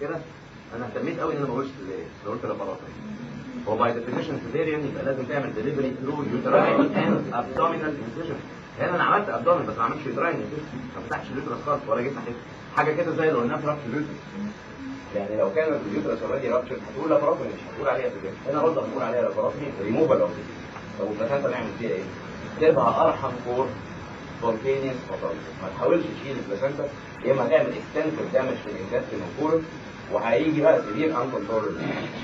كده انا اهتميت قوي ان انا ما اقولش سيزيريان لو قلت لاباراتوري هو باي ديفينيشن سيزيريان يبقى لازم تعمل ديليفري ثرو يوتراين اند ابدومينال انسيجن هنا انا عملت ابدومين بس ما عملتش يوتراين انسيجن ما فتحتش اليوترس خالص ولا جبت ناحيته حاجه كده زي اللي قلناها في رابش اليوترس يعني لو كان اليوترس اوريدي رابشر هتقول لاباراتوري مش هتقول عليها سيزيريان هنا برضه هتقول عليها لاباراتوري ريموفال اوف طب البلاسنتا نعمل فيها ايه؟ تبقى ارحم فور سبونتينيوس ما تحاولش تشيل البلاسنتا يا اما هتعمل اكستنسيف دامج في الانتستين والكولون وهيجي بقى سيفير ان كنترول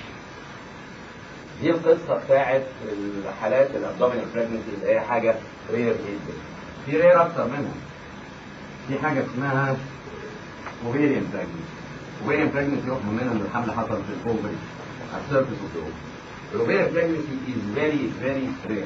دي القصه بتاعت الحالات الابدومينال بريجنسي اللي هي حاجه رير جدا في رير اكتر منها في حاجه اسمها اوفيريان بريجنسي اوفيريان بريجنسي يفهم منها ان الحمل حصل في الاوفري على السيرفيس اوف ذا الاوفيريان بريجنسي از فيري فيري رير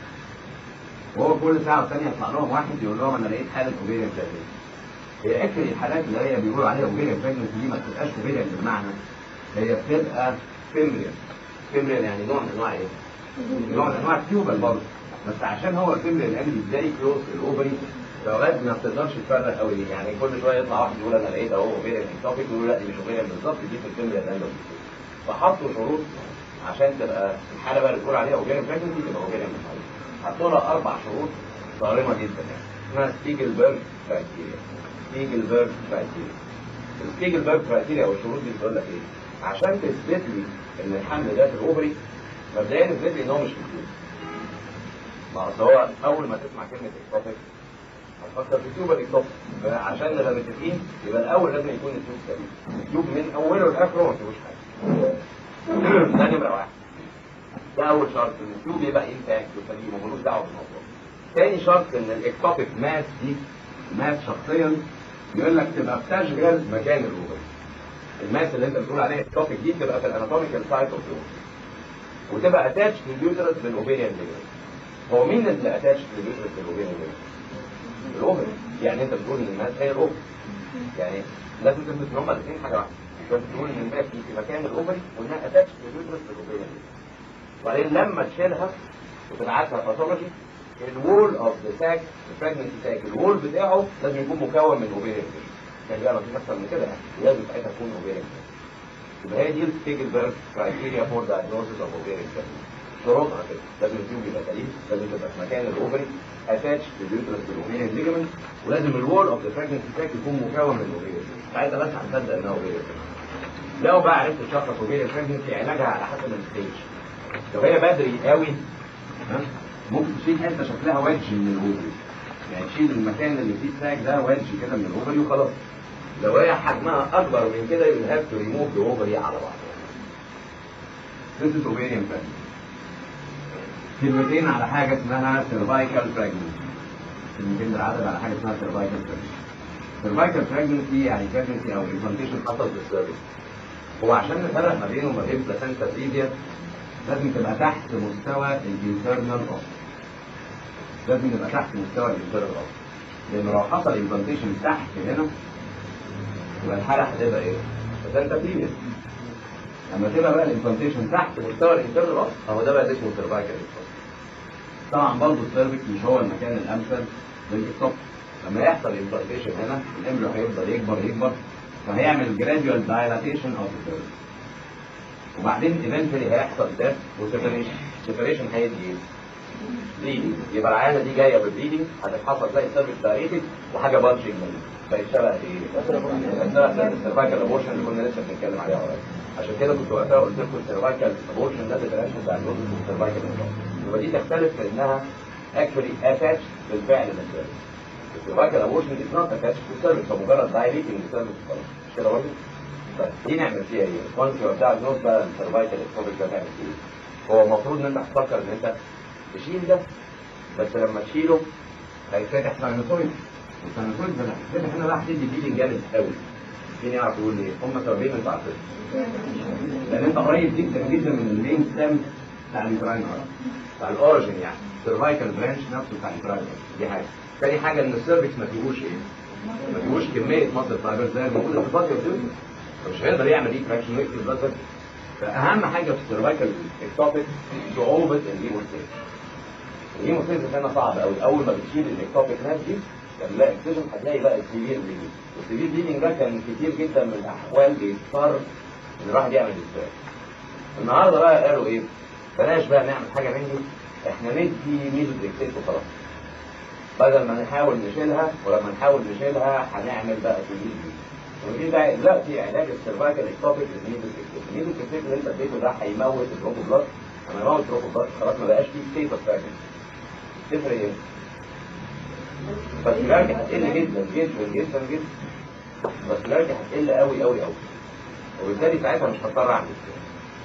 وهو كل ساعه والثانيه يطلع لهم واحد يقول لهم انا لقيت حاله اوفيريان بريجنسي هي اكل الحالات اللي هي بيقولوا عليها اوفيريان بريجنسي دي ما بتبقاش اوفيريان بالمعنى هي بتبقى فيمريان فيمريان يعني نوع من انواع ايه؟ نوع من انواع التيوبال برضه بس عشان هو الفيمريان يعني ازاي كلوز الاوفري فاوقات ما بتقدرش تفرق قوي يعني كل شويه يطلع واحد يقول انا لقيت اهو اوفيريان اكتوبيك يقول لا دي مش اوفيريان بالظبط دي في الفيمريان اند فحطوا شروط عشان تبقى الحاله بقى اللي بتقول عليها اوفيريان بريجنسي تبقى اوفيريان حطوا لها اربع شروط صارمه جدا يعني اسمها ستيجلبرج كرايتيريا ستيجلبرج كرايتيريا الستيجلبرج كرايتيريا او الشروط دي بتقول لك ايه؟ عشان تثبت لي ان الحمل ده في الاوفري مبدئيا اثبت لي ان هو مش في التيوب ما اصل هو اول ما تسمع كلمه اكتوبيك هتفكر في تيوب الاكتوبيك فعشان نبقى متفقين يبقى الاول لازم يكون التيوب سليم التيوب من اوله لاخره ما فيهوش حاجه ده نمره واحد ده اول شرط ان التيوب يبقى انتاكت وسليم وملوش دعوه بالموضوع تاني شرط ان الاكتوبيك ماس دي ماس شخصيا يقول لك تبقى بتشغل مكان الاوفري الماس اللي انت بتقول عليها التوبيك دي تبقى في الاناتوميكال سايت اوف وتبقى اتاتش لليوترس بالاوفيريان ليجمنت هو مين اللي اتاتش لليوترس بالاوفيريان ليجمنت الاوفري يعني انت بتقول ان الماس هي الاوفري يعني لازم تثبت ان هما الاثنين حاجه واحده انت بتقول ان الماس دي في مكان الاوفري وانها اتاتش لليوترس بالاوفيريان ليجمنت وبعدين لما تشيلها وتبعتها باثولوجي الوول اوف ذا ساك البريجنسي ساك الوول بتاعه لازم يكون مكون من اوفيريان ليجمنت يعني بقى مفيش اكتر من كده يعني لازم ساعتها تكون اوفيريان يبقى هي دي الستيجلبرج كرايتيريا فور دايجنوستس اوف اوفيريان شروطها كده لازم التيوب يبقى سليم لازم تبقى في مكان الاوفري اتاتش لليوترس بالاوفيريان ليجمنت ولازم الوول اوف ذا بريجنسي ساك يكون مكون من اوفيريان ساعتها بس هنصدق انها اوفيريان لو بقى عرفت تشخص اوفيريان بريجنسي علاجها على حسب الستيج لو هي بدري قوي ها ممكن تشيل حته شكلها ويدج من الاوفري يعني تشيل المكان اللي فيه ساك ده ويدج كده من الاوفري وخلاص لو هي حجمها اكبر من كده يبقى هاف تو ريموف ذا اوفري على بعض This is ovarian pregnancy. كلمتين على حاجة اسمها cervical pregnancy. كلمتين بالعدد على حاجة اسمها cervical pregnancy. cervical pregnancy يعني pregnancy أو implantation حصل في السيرفس. هو عشان نفرق ما بينه وما بين placenta previa لازم تبقى تحت مستوى الانترنال اوف. لازم تبقى تحت مستوى الانترنال اوف. لأن لو حصل implantation تحت هنا يبقى الحالة هتبقى ايه؟ placenta previa. لما تبقى بقى الامبلانتيشن تحت مستوى الانترنال اوف اهو ده بقى اسمه سيرفايكال طبعا برضه السيرفكس مش هو المكان الامثل للاكتوب لما يحصل امبلانتيشن هنا الامبريو هيفضل يكبر يكبر فهيعمل جراديوال دايلاتيشن اوف السيرفكس وبعدين ايفنتولي هيحصل ده وسيبريشن سيبريشن هيدي ايه؟ بليدنج يبقى العيانه دي جايه بالبليدنج هتتحصل زي السيرفكس دايريتد وحاجه بانشنج منه فيشبه ايه؟ شبه السيرفايكال ابورشن اللي كنا لسه بنتكلم عليها قريب عشان كده كنت وقتها قلت لكم السيرفايكال ابورشن ده ديفرنشن بتاع النوز السيرفايكال يبقى دي تختلف في انها اكشولي اتاتش بالفعل للسيرفكس السيرفايكال ابورشن دي نوت اتاتش للسيرفكس هو مجرد دايليتنج للسيرفكس خلاص مش كده برضه؟ طيب دي نعمل فيها ايه؟ وانس يو بتاع النوز بقى السيرفايكال ابورشن ده نعمل فيه ايه؟ هو المفروض ان انت هتفكر ان انت تشيل ده بس لما تشيله هيتفتح ساينوسويد والساينوسويد ده هيتفتح هنا بقى هتدي فيلينج جامد قوي مين يعرف يقول لي هم سببين انتوا عارفين لان انت قريب جدا جدا من المين ستام بتاع اليوتراين بتاع الاوريجن يعني سيرفايكال برانش نفسه بتاع اليوتراين دي حاجه تاني حاجه ان السيرفكس ما فيهوش ايه ما فيهوش كميه مصل فايبر زي الموجوده في الفاضيه والدنيا فمش هيقدر يعمل ايه تراكشن ويقفل البلد فاهم حاجه في السيرفايكال اكتوبيك صعوبه الهيموستيز الهيموستيز هنا صعب قوي اول ما بتشيل الاكتوبيك ناس دي لما لا اكسجن هتلاقي بقى السيفير بليدنج والسيفير بليدنج ده كان كتير جدا من الاحوال بيضطر ان الواحد يعمل ديسباك النهارده بقى قالوا ايه بلاش بقى نعمل حاجه من دي احنا ندي ميزو بريكسيت وخلاص بدل ما نحاول نشيلها ولما نحاول نشيلها هنعمل بقى سيفير بليدنج ودي بقى دلوقتي علاج السيرفايكال اكتوبيك الميزو بريكسيت الميزو بريكسيت اللي انت اديته ده هيموت البروكو بلاد لما يموت البروكو بلاد خلاص ما بقاش فيه ستيت اوف تفرق ايه؟ فالسيلارجي هتقل جدا جدا جدا جدا فالسيلارجي هتقل قوي قوي قوي وبالتالي ساعتها مش هضطر اعمل كده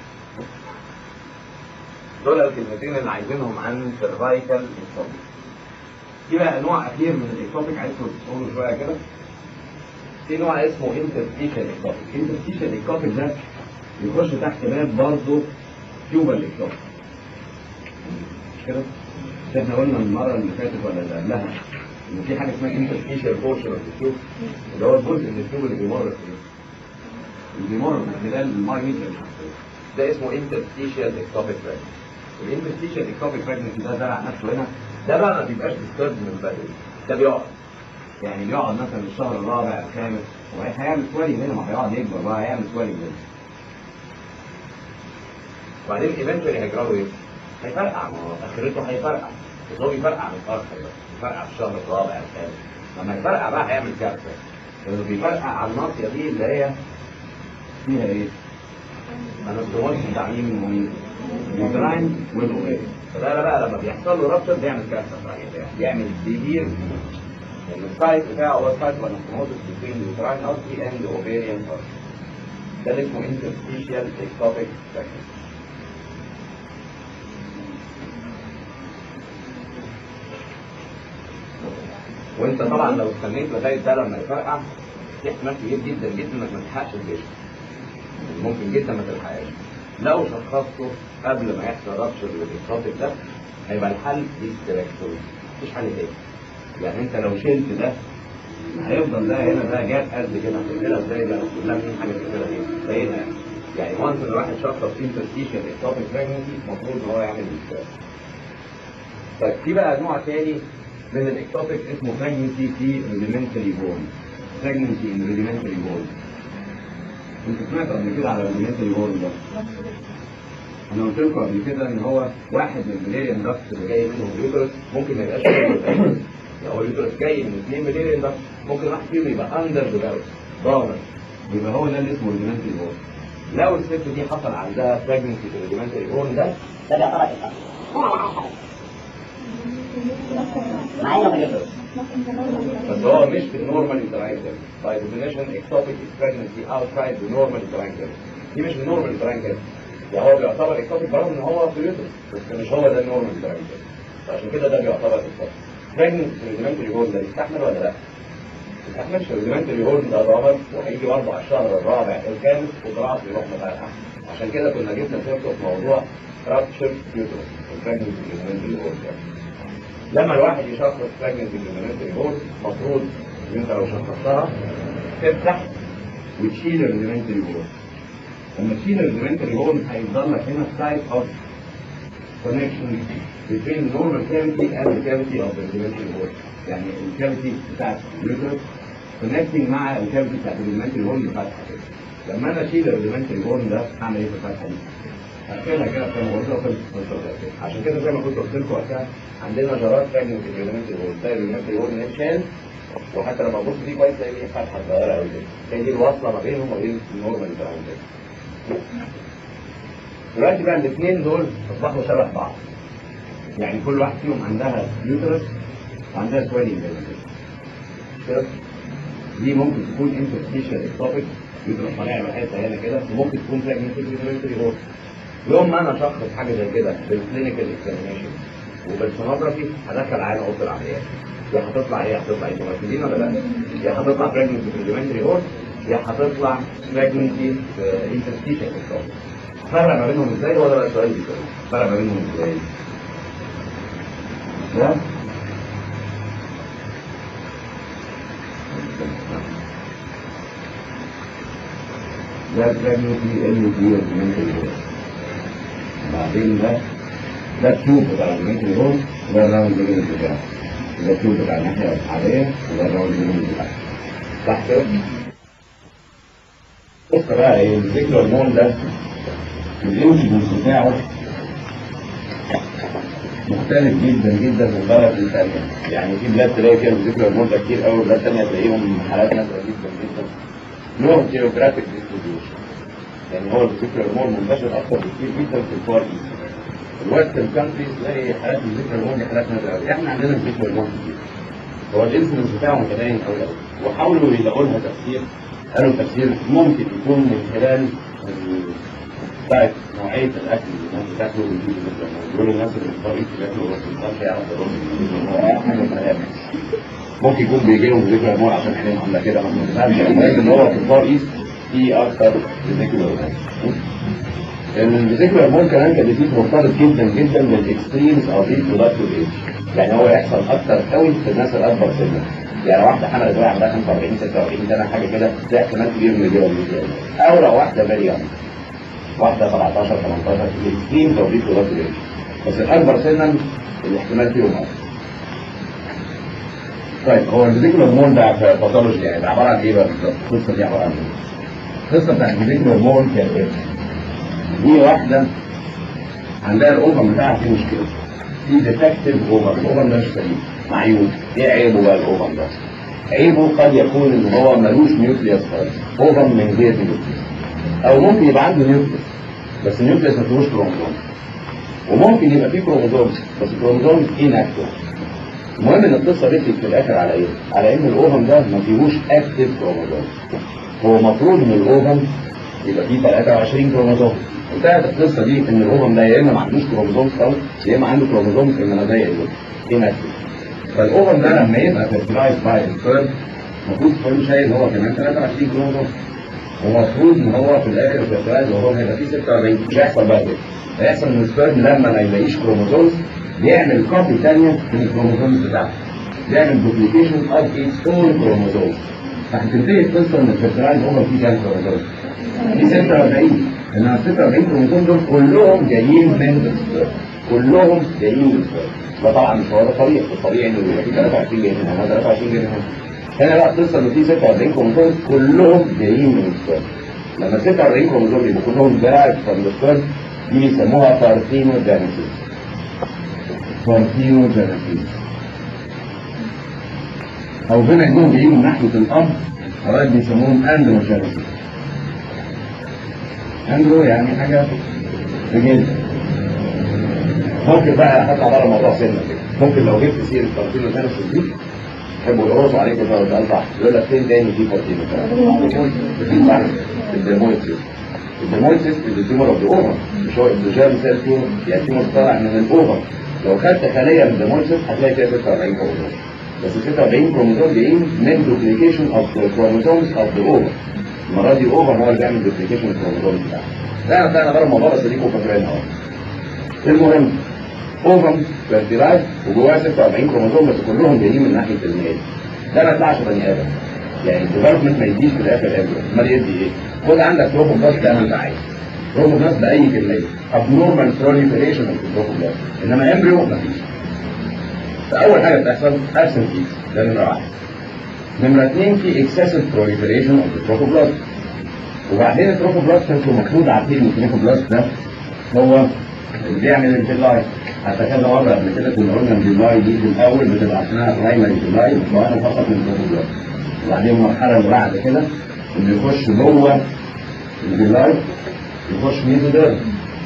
دول الكلمتين اللي عايزينهم عن سيرفايكال اكتوبيك في بقى نوع اخير من الاكتوبيك عايزكم تقولوا شويه كده في نوع اسمه انترستيشن اكتوبيك انترستيشن اكتوبيك ده يخش تحت باب برضه تيوبال اكتوبيك مش كده؟ مش احنا قلنا المره اللي فاتت ولا اللي قبلها ان في حاجه اسمها انترستيشن بورشن اوف التيوب اللي هو الجزء من التيوب اللي بيمر فيه اللي بيمر من خلال الماي ميتر ده اسمه انترستيشن اكتوبيك فراجمنت الانترستيشن اكتوبيك فراجمنت ده زرع نفسه هنا ده بقى ما بيبقاش ديسترب من بدري ده بيقعد يعني بيقعد مثلا الشهر الرابع الخامس وهيعمل سوالي هنا ما هيقعد يكبر بقى هيعمل سوالي هنا وبعدين ايفنتشولي هيجرى له ايه؟ هيفرقع ما هو اخرته هيفرقع بس هو بيفرقع من الفرق بيفرقع في الشهر الرابع الخامس لما يفرقع بقى هيعمل كارثه لانه بيفرقع على الناصيه دي اللي هي فيها ايه؟ انا الزواج تعليم المميز اليوتراين والاوفير فده بقى لما بيحصل له رابشر بيعمل كارثه صحيح بيعمل بيجير ان السايت بتاعه هو السايت والانستموتس بين اليوتراين ارتري اند اوفيريان ارتري ده اللي اسمه انترستيشيال اكتوبيك فراكشن وانت طبعا لو استنيت لغايه ده لما يفرقع في احتمال كبير جدا جدا انك ما تلحقش الجيش ممكن جدا ما تلحقش لو شخصته قبل ما يحصل رابشر للاكتوبيك ده هيبقى الحل ديستراكتوري مفيش حل تاني يعني انت لو شلت ده هيفضل ده هنا ده جاب قد كده كده ازاي ده كلها من حاجه كده ايه زي ده يعني وانس ان الواحد شخص فيه تستيشن اكتوبيك بريجنسي المفروض ان هو يعمل ديستراكتوري طيب في بقى نوع تاني من الاكتوبيك اسمه pregnancy في rudimentary bone pregnancy in rudimentary bone انت سمعت قبل كده على rudimentary bone ده انا قلت لكم قبل كده ان هو واحد من المليريان داكس اللي جاي منهم اليوترس ممكن ما يبقاش لو اليوترس جاي من اثنين مليريان داكس ممكن واحد فيهم يبقى اندر ديفلوب ضامن يبقى هو ده اللي اسمه rudimentary bone لو الست دي حصل عندها pregnancy في rudimentary bone ده ده بيعتبر إصابة مع إنه باليوتيوب بس هو مش في النورمال انتراينجل باي ديفينيشن اكتوبيك بريجنسي اوتسايد ذا نورمال انتراينجل دي مش النورمال انتراينجل يعني هو بيعتبر اكتوبيك برغم ان هو في اليوتيوب بس مش هو ده النورمال انتراينجل عشان كده ده بيعتبر اكتوبيك بريجنسي ريديمنتري هورن ده يستحمل ولا لا؟ ما يستحملش ريديمنتري هورن ده ضامن وهيجي برضه على الشهر الرابع الخامس وجراس يروح مفرقع عشان كده كنا جبنا سيرته في موضوع رابتشر يوتيوب البريجنسي ريديمنتري هورن لما الواحد يشخص pregnancy بالمناسبة بورد المفروض ان انت لو شخصتها تفتح وتشيل الريزمنتري بورد لما تشيل الريزمنتري بورد هيفضل لك هنا سايت اوف connection between the normal cavity and the cavity of the rudimentary board يعني الكافيتي بتاعت اليوترس connecting مع الكافيتي بتاعت الريزمنتري بورد الفتحه كده لما انا اشيل الريزمنتري بورد ده هعمل ايه في الفتحه دي؟ هقفلها كده زي ما قلت لكم عشان كده زي ما كنت قلت لكم وقتها عندنا جرات فاجن في الاليمنتري وول تلاقي الاليمنتري وول نتشال وحتى لما ابص فيه كويس تلاقي فتحه صغيره قوي كده هي دي الواصله ما بينهم وما بين النورمال اللي عندنا دلوقتي بقى الاثنين دول اصبحوا شبه بعض يعني كل واحد فيهم عندها يوترس وعندها سوالي كده دي ممكن تكون انترستيشن اكتوبيك يوترس طالع له حته هنا كده وممكن تكون فراجمنتري الاليمنتري وول يوم ما انا شخص حاجه زي كده بالكلينيكال اكزامينشن وبالسونوجرافي هدخل عين اوضه العمليات يا هتطلع ايه هتطلع انتوماتيدين ولا لا؟ يا هتطلع بريجنسي في الاليمنتري هورن يا هتطلع بريجنسي في انترستيشن فرق ما بينهم ازاي هو ده بقى السؤال اللي فرق ما بينهم ازاي؟ ده ده بريجنسي ال دي الاليمنتري هورن بعدين ده ده التيوب بتاع الاليمنتري هورن وده الراوند ليجمنت بتاعه ده الطول بتاع الناحيه العاديه وده الراوند مينيمم بتاعها صح كده؟ بص بقى ايه الذكر هرمون ده الانسولين بتاعه مختلف جدا جدا من بلد للتانية يعني في بلاد تلاقي فيها الذكر هرمون ده كتير قوي بلاد تانية تلاقيهم حالات نادرة جدا جدا لهم جيوغرافيك ديستريبيوشن يعني هو الذكر هرمون منتشر اكتر بكتير جدا في الفار ايست الويسترن كانتريز تلاقي حالات الذكر هرمون دي حالات نادرة قوي احنا عندنا الذكر هرمون كتير هو الانسولين بتاعه متدين قوي قوي وحاولوا يلاقوا لها تفسير قالوا التفسير ممكن يكون من خلال بتاعت نوعية الأكل اللي الناس بتاكله ويجيب دول الناس اللي في الطريق بياكلوا بس ما ينفعش يعرف يرد حاجة من الآخر ممكن يكون بيجي لهم ذكر هرمون عشان عينيهم عاملة كده ما بنفهمش المهم إن هو في الفار إيست في أكتر ذكر هرمون الذكر هرمون كمان كان فيه مرتبط جدا جدا بالاكستريمز او ريبرودكتيف ايج يعني هو يحصل اكتر قوي في الناس الاكبر سنا يعني واحده حملت وهي عندها 45 46 سنه حاجه كده ده احتمال كبير من الجوه او لو واحده فيري يونج واحده 17 18 الاكستريمز او ريبرودكتيف ايج بس الاكبر سنا الاحتمال فيهم اكتر طيب هو الذكر هرمون ده في باثولوجي يعني عباره عن ايه بقى بالظبط؟ القصه دي عباره عن ايه؟ القصه بتاعت الذكر هرمون كانت ايه؟ دي واحدة عندها الأوفم بتاعها فيه مشكلة في ديفكتيف أوفم الأوفم ده مش سليم معيوب ايه عيبه بقى الأوفم ده؟ عيبه قد يكون ان هو ملوش نيوكليوس خالص أوفم من غير نيوكليوس أو ممكن يبقى عنده نيوكليوس بس النيوكليوس ما فيهوش كروموزوم وممكن يبقى فيه كروموزوم بس الكروموزوم اناكتيف المهم ان القصه رسيت في الاخر على ايه؟ على ان الاوفم ده ما فيهوش اكتيف كروموزوم هو مفروض ان الاوفم يبقى فيه 23 كروموزوم انتهت القصه دي ان الاوفم ده يا اما ما عندوش كروموزوم خالص يا اما عنده كروموزوم انما زي ايه؟ اناكتيف فالاوفم ده لما يبقى فيرتلايز باي السبيرم المفروض كل شيء هو كمان 23 كروموزوم ومفروض ان هو في الاخر فيرتلايز وهو هيبقى فيه 46 مش هيحصل بقى كده هيحصل ان السبيرم لما ما يلاقيش كروموزومز بيعمل كوبي ثانيه من الكروموزومز بتاعته بيعمل دوبليكيشن اوف اتس اون كروموزومز فهتنتهي القصه ان الفيرتلايز هو فيه كام كروموزوم؟ دي 46 انما 46 كروموزوم دول كلهم جايين من السبيرم كلهم جايين من السبيرم ده طبعا مش هو ده طبيعي الطبيعي انه يبقى في 23 جاي من هنا 23 جاي من هنا هنا بقى القصه ان في 46 كروموزوم كلهم جايين من السبيرم لما 46 كروموزوم يبقوا كلهم باعت من السبيرم دي بيسموها بارثينوجينيسيس بارثينوجينيسيس او بما انهم جايين من ناحيه الاب اوقات بيسموهم اندروجينيسيس اندرو يعني حاجه رجال ممكن بقى احط على الموضوع سنه كده ممكن لو جبت سيره بارثينوجينيسيس دي يحبوا يقرصوا عليك وتقعد سؤال صح يقول لك فين تاني في بارثينوجينيسيس في صح الدرمويد سيستم الدرمويد سيستم اللي تيمور اوف ذا اوفر مش هو الدجال سيل تيمور يعني تيمور طالع من الاوفر لو خدت خليه من الدرمويد سيستم هتلاقي فيها 46 كروموزوم بس 46 كروموزوم جايين من دوبليكيشن اوف ذا كروموزومز اوف ذا اوفر المره دي اوفر هو اللي بيعمل دوبليكيشن الكروموزوم بتاعه ده طلعنا بره الموضوع بس ليكم فاكرين اهو المهم اوفر فيرتيلايز وجواه 46 كروموزوم بس كلهم جايين من ناحيه الميل ده ما يطلعش بني ادم يعني الديفلوبمنت ما يديش في الاخر امبريو امال يدي ايه؟ خد عندك تروفوبلاست زي ما انت عايز تروفوبلاست باي كميه abnormal proliferation of التروفوبلاست انما امبريو ما فيش فاول حاجه بتحصل absent ده نمره واحد نمره اثنين في excessive proliferation of التروفوبلاست وبعدين التروفوبلاست انتوا المفروض عارفين ان التروفوبلاست ده هو اللي بيعمل الفيلاي حتى كذا مره قبل كده كنا قلنا الفيلاي دي في الاول بتبقى اسمها برايمري فيلاي مكونه فقط من التروفوبلاست وبعدين المرحله اللي بعد كده انه يخش جوه الفيلاي يخش ميزوديرم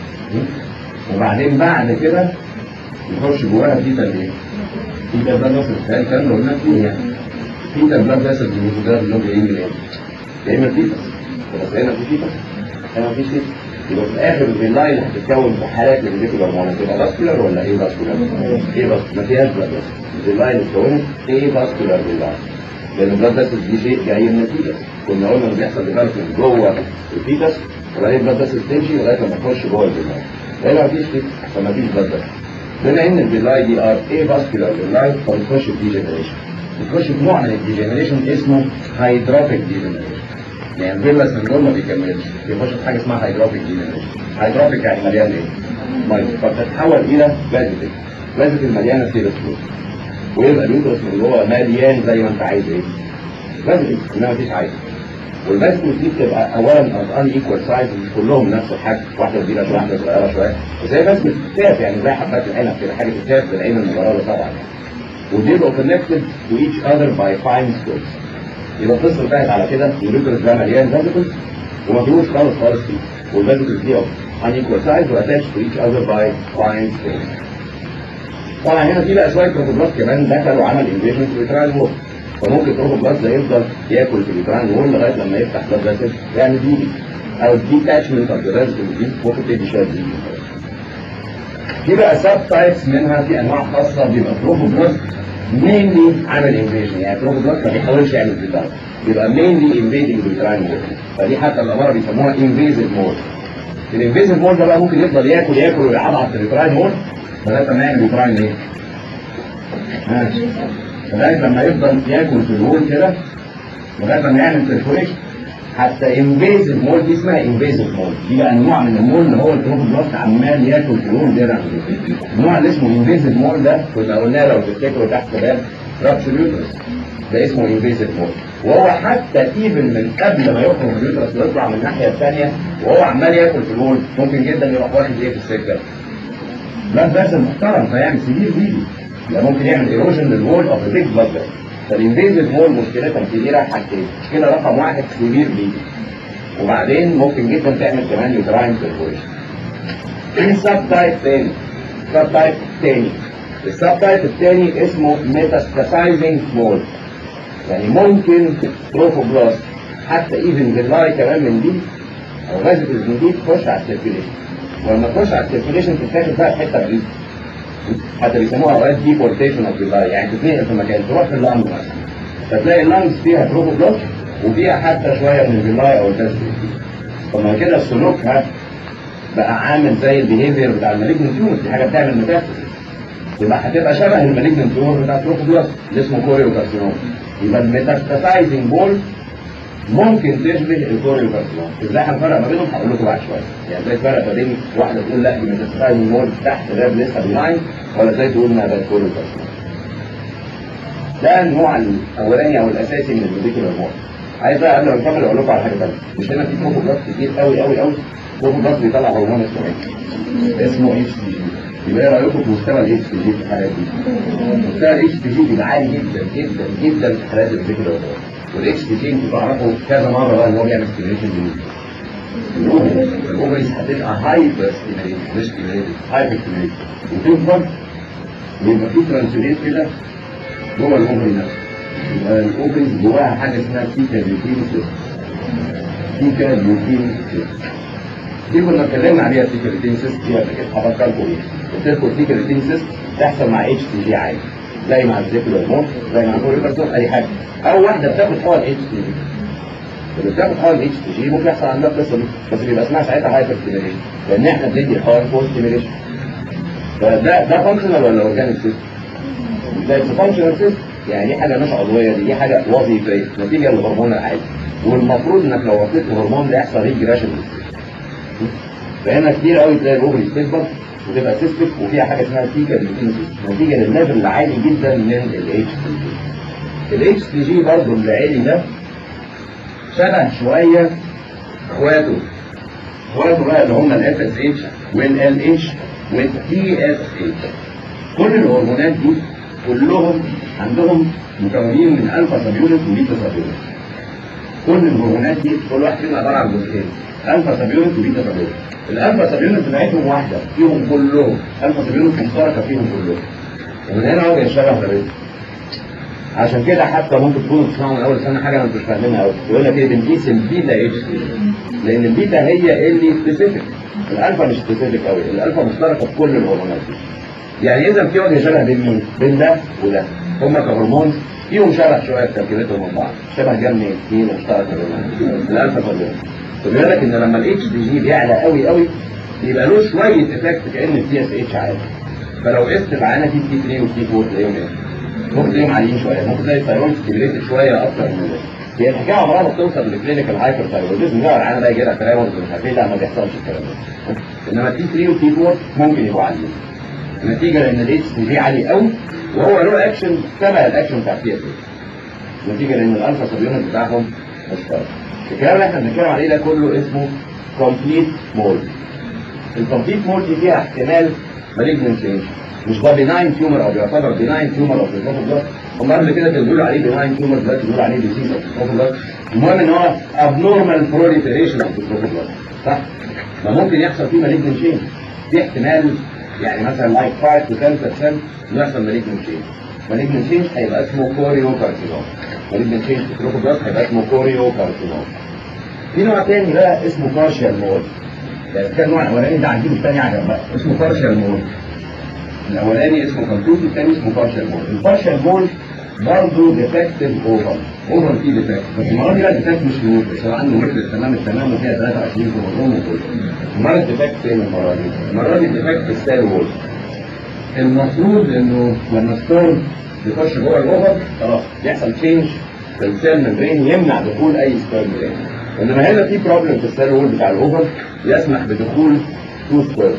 وبعدين بعد كده يخش جواها فيتا ايه؟ فيتا بلاد فيسل ده الكلام اللي قلناه فيه يعني فيتا بلاد فيسل الميزوديرم اللي هو جايين من ايه؟ جايين من فيتا بس هنا في فيتا هنا مفيش فيتا يبقى في الاخر الفيلاي اللي هتتكون في حالات الريتيكولار مونة تبقى فاسكولار ولا ايه فاسكولار؟ ايه فاسكولار؟ ما فيهاش بلاد فيسل الفيلاي اللي اتكونت ايه فاسكولار فيلاي لان البلاد فيسل دي شيء جاي من الفيتس كنا قلنا انه بيحصل ديفلوبمنت جوه الفيتس وبعدين البلاد فيسل تمشي لغايه لما تخش جوه الفيلاي هنا مفيش فيتس فما فيش بلاد فيسل بما ان الفيلاي دي ار ايه فاسكولار فيلاي فبتخش في ديجنريشن بتخش في نوع من الديجنريشن اسمه هيدروبيك ديجنريشن يعني الفيلا سندروم ما بيكملش بيخش في حاجه اسمها هيدروبيك ديجنريشن هيدروبيك يعني مليان ايه؟ ميه فبتتحول الى بازيتيك بازيتيك مليانه سيرس فلويد ويبقى اليوترس من جوه مليان زي ما انت عايز ايه فاسكولز انما مفيش عايز والفاسكولز دي بتبقى اولا ان ايكوال سايز مش كلهم نفس الحجم واحده كبيره شويه واحده صغيره شويه بس هي فاسكولز بتتشاف يعني زي حبات العنب كده حاجه تتشاف بالعين المجرده طبعا وبيبقوا connected to each other by fine spokes يبقى القصه انتهت على كده اليوترس ده مليان فاسكولز وما فيهوش خالص خالص فيه والفاسكولز دي unequal size واتاتش to each other by fine spokes طبعا هنا في بقى شويه بروتوبلاست كمان دخلوا عمل انفيجن في اليوتراين وول فممكن البروتوبلاست ده يفضل ياكل في اليوتراين وول لغايه لما يفتح بلاد فيسل يعني دي او الديتاتشمنت اوف ذا دي ممكن تدي شويه دي في بقى سب تايبس منها في انواع خاصه بيبقى بروتوبلاست مينلي عامل انفيجن يعني بروتوبلاست ما بيحاولش يعمل ديتاتش بيبقى مينلي انفيدنج اليوتراين وول فدي حتى الاماره بيسموها انفيزيف مول الانفيزيف مول ده بقى ممكن يفضل ياكل ياكل ويعضعض في اليوتراين وول لغايه ما يعمل يوتراين ايه؟ ها لغايه لما يفضل ياكل في الهول كده لغايه لما يعمل برفوريشن حتى انفيزيف مول دي اسمها انفيزيف مول دي بقى نوع من المول اللي هو البروتوبلاست عمال ياكل في الهول ده النوع اللي اسمه انفيزيف مول ده كنا قلنا لو تفتكروا تحت باب رابش اليوترس ده اسمه انفيزيف مول وهو حتى ايفن من قبل ما يخرج من اليوترس ويطلع من الناحيه الثانيه وهو عمال ياكل في الهول ممكن جدا يروح واخد ايه في السكه بلاد فاسل محترم فيعمل سيفير بيبي ده ممكن يعمل ايروجن للوول اوف ذا بيج بلاد فاسل فالانفيزيف وول مشكلتها كبيره حاجتين مشكله رقم واحد سيفير بيبي وبعدين ممكن جدا تعمل كمان يوتراين بيرفوريشن في سب تايب تاني سب تايب تاني السب تايب التاني اسمه ميتاستاسايزنج مول يعني ممكن تروفوبلاست حتى ايفن باللاي كمان من دي او فازيكلز من دي تخش على السيركيليشن ولما تخش على السيركيليشن تتاخد بقى حته بعيده حتى بيسموها اوقات ديبورتيشن اوف اللاي يعني تتنقل في مكان تروح في اللانج مثلا فتلاقي اللانجز فيها تروفوبلاست وفيها حتى شويه من اللاي او الفازيكلز طب ما كده السلوك ها بقى عامل زي البيهيفير بتاع المالجنت تيومر دي حاجه بتعمل ميتاستاسيس يبقى هتبقى شبه المالجنت تيومر بتاع التروفوبلاست اللي اسمه كوريو كارسينوم يبقى الميتاستاسايزنج بول ممكن تشبه الكوريو كارسينوم ازاي هنفرق ما بينهم هقول لكم بعد شويه يعني ازاي الفرق ما بين واحده تقول لا دي ميتاستاسايزنج بول تحت باب لسه بيلاين ولا ازاي تقول انها ده كوريو كارسينوم ده النوع الاولاني او الاساسي من الفيديكولار مول عايز بقى قبل ما نكمل اقول لكم على حاجه ثانيه مش هنا في بروفوبلاست كتير قوي قوي قوي بروفوبلاست بيطلع هرمون اسمه ايه؟ اسمه اتش تي جي يبقى ايه رايكم في مستوى الاتش تي جي في الحالات دي؟ مستوى الاتش تي جي بيبقى عالي جدا جدا جدا في حالات الفيديكولار مول والاتش تي جي انتوا تعرفوا كذا مره بقى ان هو بيعمل ستيميوليشن للأوفريز الاوفريز هتبقى هايبر ستيميوليتد مش ستيميوليتد هايبر ستيميوليتد وتكبر ويبقى في ترانسليت كده جوه الاوفري نفسه يبقى الاوفريز جواها حاجه اسمها سيكا ليوتين سيستم سيكا ليوتين سيستم دي كنا اتكلمنا عليها سيكا ليوتين سيستم دي قبل كده هفكركم بيها قلت لكم سيكا ليوتين سيستم تحصل مع اتش تي جي عادي زي مع الزيكولار هرمون زي مع كوريكارسون اي حاجه او واحده بتاخد حقن اتش تي جي اللي بتاخد حقن اتش تي جي ممكن يحصل عندها القصه دي بس بيبقى اسمها ساعتها هايبر ستيميليشن لان احنا بندي الحقن فور ستيميليشن فده ده فانكشنال ولا اورجانيك سيستم؟ ده فانكشنال سيستم يعني دي حاجه مش عضويه دي دي حاجه وظيفيه نتيجه للهرمون العادي والمفروض انك لو وطيت الهرمون ده يحصل ريجريشن فهنا كتير قوي تلاقي الاوفري تكبر وتبقى سيستك وفيها حاجه اسمها سيكا ليوتين سيستم نتيجه للليفل العالي جدا من الاتش تي جي الاتش تي جي برضه العالي ده شبه شويه اخواته اخواته بقى اللي هم الاف اس اتش والال اتش والتي اس اتش كل الهرمونات دي كلهم عندهم مكونين من الفا سبيونت وبيتا سبيونت كل الهرمونات دي كل واحد فيهم عباره عن جزئين الفا سبيونت وبيتا سبيونت الالفا سبيونت بتاعتهم واحده فيهم كلهم الفا سبيونت مشتركه فيهم كلهم ومن هنا هو بيشتغل ما بينهم عشان كده حتى ممكن تكونوا بتسمعوا من اول سنه حاجه ما انتوش فاهمينها قوي يقول لك ايه بنقيس البيتا اتش لان البيتا هي اللي سبيسيفيك الالفا مش سبيسيفيك قوي الالفا مشتركه في كل الهرمونات دي يعني اذا في وجه شبه بين مين؟ بين ده وده هما كهرمون فيهم شبه شويه في تركيبتهم من بعض شبه جنب اثنين مشترك بينهم الالفا هرمون فبيقول لك ان لما الاتش دي جي بيعلى قوي قوي يبقى له شويه افكت كان التي اس اتش عالي فلو قست معانا في تي 3 وتي 4 تلاقيهم ايه؟ ممكن تلاقيهم عاليين شويه ممكن تلاقي الثايرويد ستيميليتد شويه اكتر من ده هي الحكايه عمرها ما بتوصل لكلينيكال هايبر ثايرويدزم ده العيان بقى يجي لها تراوز ومش عارف ايه لا ما بيحصلش الكلام ده انما تي 3 وتي 4 ممكن يبقوا عاليين نتيجه لان الاتش تي جي عالي قوي وهو له اكشن تبع الاكشن بتاع التي اس نتيجه لان الالفا سب يونت بتاعهم مشترك الكلام اللي احنا بنتكلم عليه ده كله اسمه كومبليت مول الكومبليت مول دي فيها احتمال مالجنت تشينج مش ده بناين تيومر او بيعتبر بناين تيومر او بيعتبر هم قبل كده كانوا بيقولوا عليه بناين تيومر دلوقتي بيقولوا عليه ديسيز اوف المهم ان هو abnormal proliferation of the صح؟ فممكن يحصل فيه مالجنت تشينج في احتمال يعني مثلا لايك 5 to 10% انه يحصل مالجنت تشينج مالجنت تشينج هيبقى اسمه كوريو كارسينوم مالجنت تشينج في التروفوبلاست هيبقى اسمه كوريو كارسينوم في نوع تاني بقى اسمه بارشال مول يعني كان النوع الاولاني ده عجيب الثاني عجب بقى اسمه بارشال مول الاولاني اسمه كمبيوتر الثاني اسمه بارشال مول البارشال مول برضه ديفكتيف اوفر اوفر فيه ديفكت بس المره دي بقى الديفكت مش موت بس هو عنده مثل التمام التمام وفيها 23 كروموسوم وكله المره الديفكت فين المره دي؟ المره دي الديفكت في السيل وول المفروض انه لما ستورم يخش جوه الاوفر خلاص بيحصل تشينج في السيل ممبرين يمنع دخول اي سبيرم برين انما هنا في بروبلم في السيل وول بتاع الاوفر يسمح بدخول تو سبيرم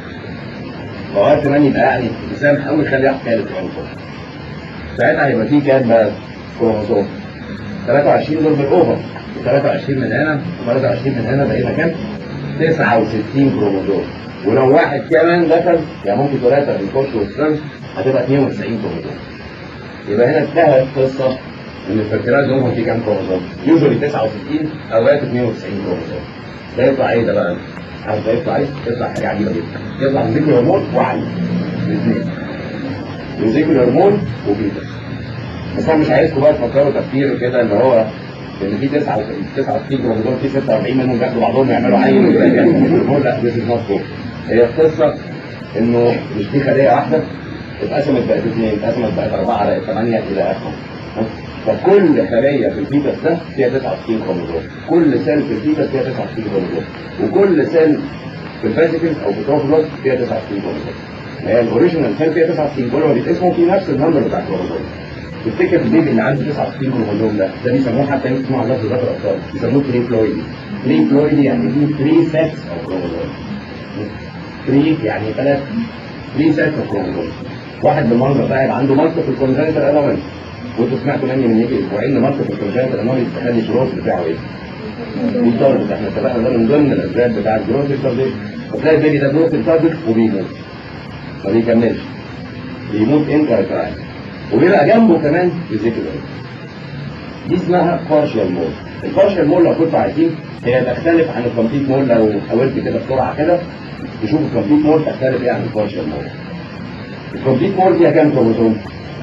فوقت كمان يبقى يعني مسامح قوي يخلي واحد ثالث كروموسوم ساعتها هيبقى في كام بقى كروموسوم 23 دول بالاوفر 23 من هنا و23 من هنا بقينا كام؟ 69 كروموسوم ولو واحد كمان دخل يعني ممكن ثلاثة بيخش والسلم هتبقى 92 كروموسوم يبقى هنا انتهت قصة ان الفكرات دول في كام كروموسوم؟ يوجوالي 69 اوقات 92 كروموسوم ده يطلع ايه ده بقى؟ عارف ده يطلع ايه؟ يطلع حاجة عجيبة جدا يطلع ذكر هرمون وعي الاثنين وذكر هرمون وبيتا بس انا مش عايزكم بقى تفكروا تفكير كده اللي هو ان في 69 كروموسوم في 46 منهم بياخدوا بعضهم يعملوا عين وزي كده لا ذيس از نوت هي القصه انه مش في خليه واحده اتقسمت بقت اثنين اتقسمت بقت اربعه بقت ثمانيه الى اخره فكل خليه في الفيتس ده فيها 69 كروموسوم كل سيل في الفيتس فيها 69 كروموسوم وكل سيل في الفاسيكل او في التروفوبلاست فيها 69 كروموسوم هي الاوريجينال سيل فيها 69 كل ما بيتقسموا في نفس النمبر بتاع الكروموسوم تفتكر البيبي اللي عنده 69 كروموسوم ده ده بيسموه حتى اسمه على لفظ ذكر الاطفال بيسموه تري فلويد تري فلويد يعني فيه 3 سيتس اوف كروموسوم 3 يعني ثلاث 3 سيتس اوف كروموسوم واحد بالمنظر ده هيبقى عنده مالتيبل كونجنتال انومالي وانتوا سمعتوا مني من يجي اسبوعين ان مالتيبل كونجنتال انومالي تخلي الجروث بتاعه ايه؟ بيطرد احنا اتفقنا ده من ضمن الاسباب بتاع الجروث التردد فتلاقي البيبي ده جروث التردد وبيموت ما بيكملش بيموت انترا وبيبقى جنبه كمان فيزيكال دي اسمها بارشال مول البارشال مول لو كنتوا عايزين هي تختلف عن الكومبليت مول لو حاولت كده بسرعه كده تشوف الكومبليت مول تختلف ايه عن البارشال مول الكومبليت مول فيها كام كروموسوم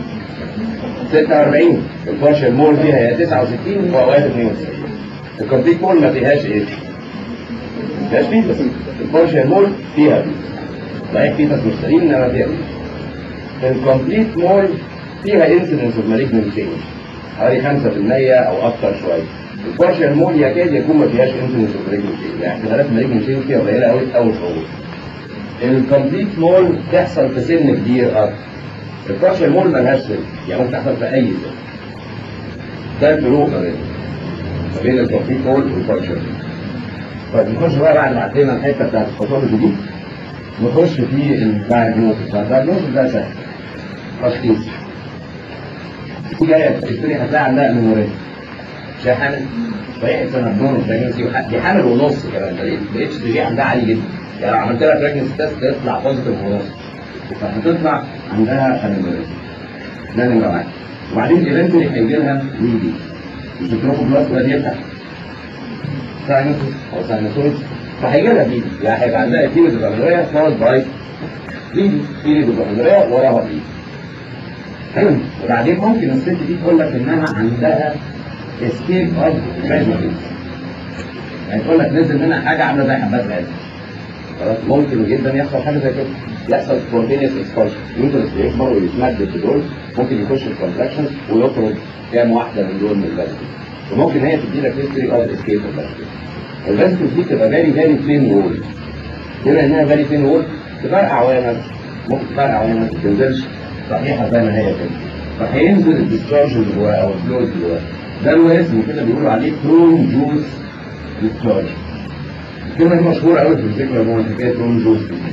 46 البارشال مول فيها هي 69 واوقات 92 الكومبليت مول ما فيهاش ايه ما فيهاش فيتس البارشال مول فيها فيتس صحيح فيتس مش سليم انما فيها فيتس الكومبليت مول فيها انسيدنس اوف مالجنت تشينج حوالي 5% او اكثر شويه البارشال مول يكاد يكون ما فيهاش انسيدنس اوف مالجنت تشينج يعني احتمالات مالجنت تشينج فيها قليله قوي او شعور الكومبليت مول تحصل في سن كبير اكتر البارشال مول ملهاش سن يعني ممكن تحصل في اي سن ده الفروق ما بين ما بين الكومبليت مول والبارشال طيب نخش بقى بعد ما عدينا الحته بتاعت الباثولوجي دي نخش في الدايجنوستس الدايجنوستس ده سهل تشخيص في جايه تشتري هتلاقي عندها امينوريا مش هي حامل صحيح سنه بدون بريجنسي دي حامل ونص كمان الاتش دي جي عندها عالي جدا يعني لو عملت لها بريجنسي تيست تطلع بوزيتيف ونص فهتطلع عندها امينوريا ده نمره واحد وبعدين ايفنتولي هيجي لها ويدي مش بتروحوا بلاس ولا يفتح ساينسس او ساينسويد فهيجي لها بيدي يعني هيبقى عندها اكيد الامينوريا فولد باي بيدي بيدي الامينوريا وراها بيدي وبعدين ممكن الست دي تقول لك انها عندها اسكيب اوف بريجنسي يعني تقول لك نزل منها حاجه عامله زي حبات غاز خلاص ممكن جدا يحصل حاجه زي كده يحصل سبونتينيوس اكسبانشن يوترس بيكبر ويتمدد في دول ممكن يخش في كونتراكشنز ويخرج كام واحده من دول من الفاسكس وممكن هي تدي لك هيستوري اوف اسكيب اوف فاسكس الفاسكس دي تبقى فيري فيري ثين وول بما انها فيري ثين وول تفرقع وهي ممكن تفرقع وهي ما تنزلش صحيحة زي ما هي كده فهينزل الديسشارج اللي جواه او الفلويد اللي جواه ده له اسم كده بيقولوا عليه برون جوس ديسشارج الكلمة دي مشهورة قوي في الذكر عموما حكاية برون جوس دي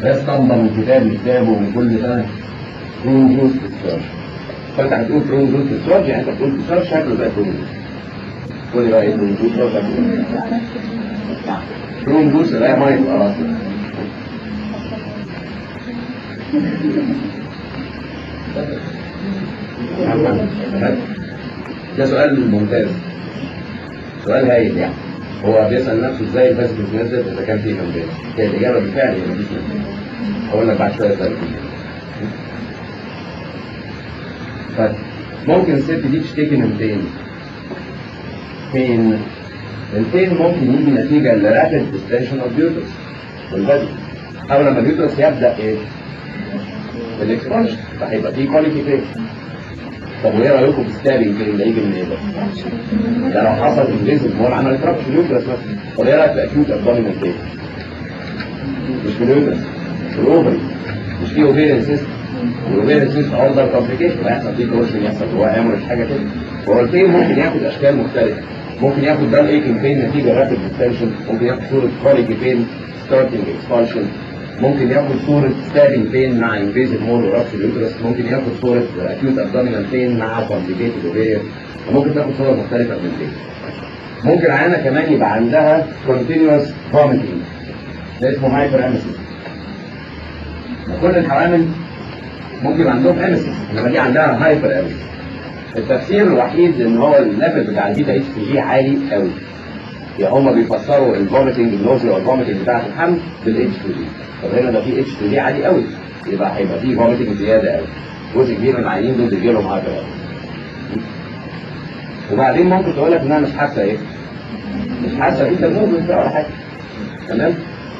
ده اسطمبة من كتاب لكتاب ومن كل سنة برون جوز ديسشارج فانت هتقول برون جوز ديسشارج يعني انت بتقول ديسشارج شكله زي برون جوز قول لي بقى ايه برون جوز شكله برون جوز اللي هي ميه القراصنة ده سؤال ممتاز سؤال هايل يعني هو بيسأل نفسه ازاي الباس بتنزل اذا كان فيه كامبين هي الاجابه بالفعل هي مفيش نزل هقول لك بعد شويه ازاي فممكن الست دي تشتكي من بين بين البين ممكن يجي نتيجه لرابid ديستنشن اوف بيوتس والبدن او لما البيوتس يبدا ايه؟ بالاكسبانشن فهيبقى فيه كواليتي بين طب وايه رايكم في الستابنج بين ده يجي من ايه ده؟ يعني لو حصل انجليزم هو عمل تراب في اليوترس مثلا طب ايه رايك في اكيوت ابدومينال بين؟ مش في اليوترس في الاوفري مش في اوفيريان سيستم والاوفيريان سيستم اوردر كومبليكيشن هيحصل فيه كورشن يحصل جواه هيموريج حاجه كده هو البين ممكن ياخد اشكال مختلفه ممكن ياخد دان ايكن بين نتيجه رابid ديستنشن ممكن ياخد صوره كوليك بين ستارتنج اكسبانشن ممكن ياخد صورة ستابنج بين مع انفيزيف مول ورابس اليوترس ممكن ياخد صورة اكيوت ابدومينال بين مع كومبليكيتد اوفيريان وممكن تاخد صورة مختلفة من البين ممكن عيانة كمان يبقى عندها continuous vomiting ده اسمه هايبر اميسيس كل الحوامل ممكن يبقى عندهم اميسيس انما دي عندها هايبر اميسيس التفسير الوحيد ان هو الليفل بتاع البيتا اتش تي جي عالي قوي يعني هما بيفسروا الفوميتنج النوزيا والفوميتنج بتاعت الحمل بالاتش تي جي طب هنا ده في اتش تي جي عالي قوي يبقى هيبقى في فوميتنج زياده قوي جزء كبير من العيانين دول بيجي لهم هايبر وبعدين ممكن تقول لك انها مش حاسه ايه؟ مش حاسه في تموت ولا حاجه تمام؟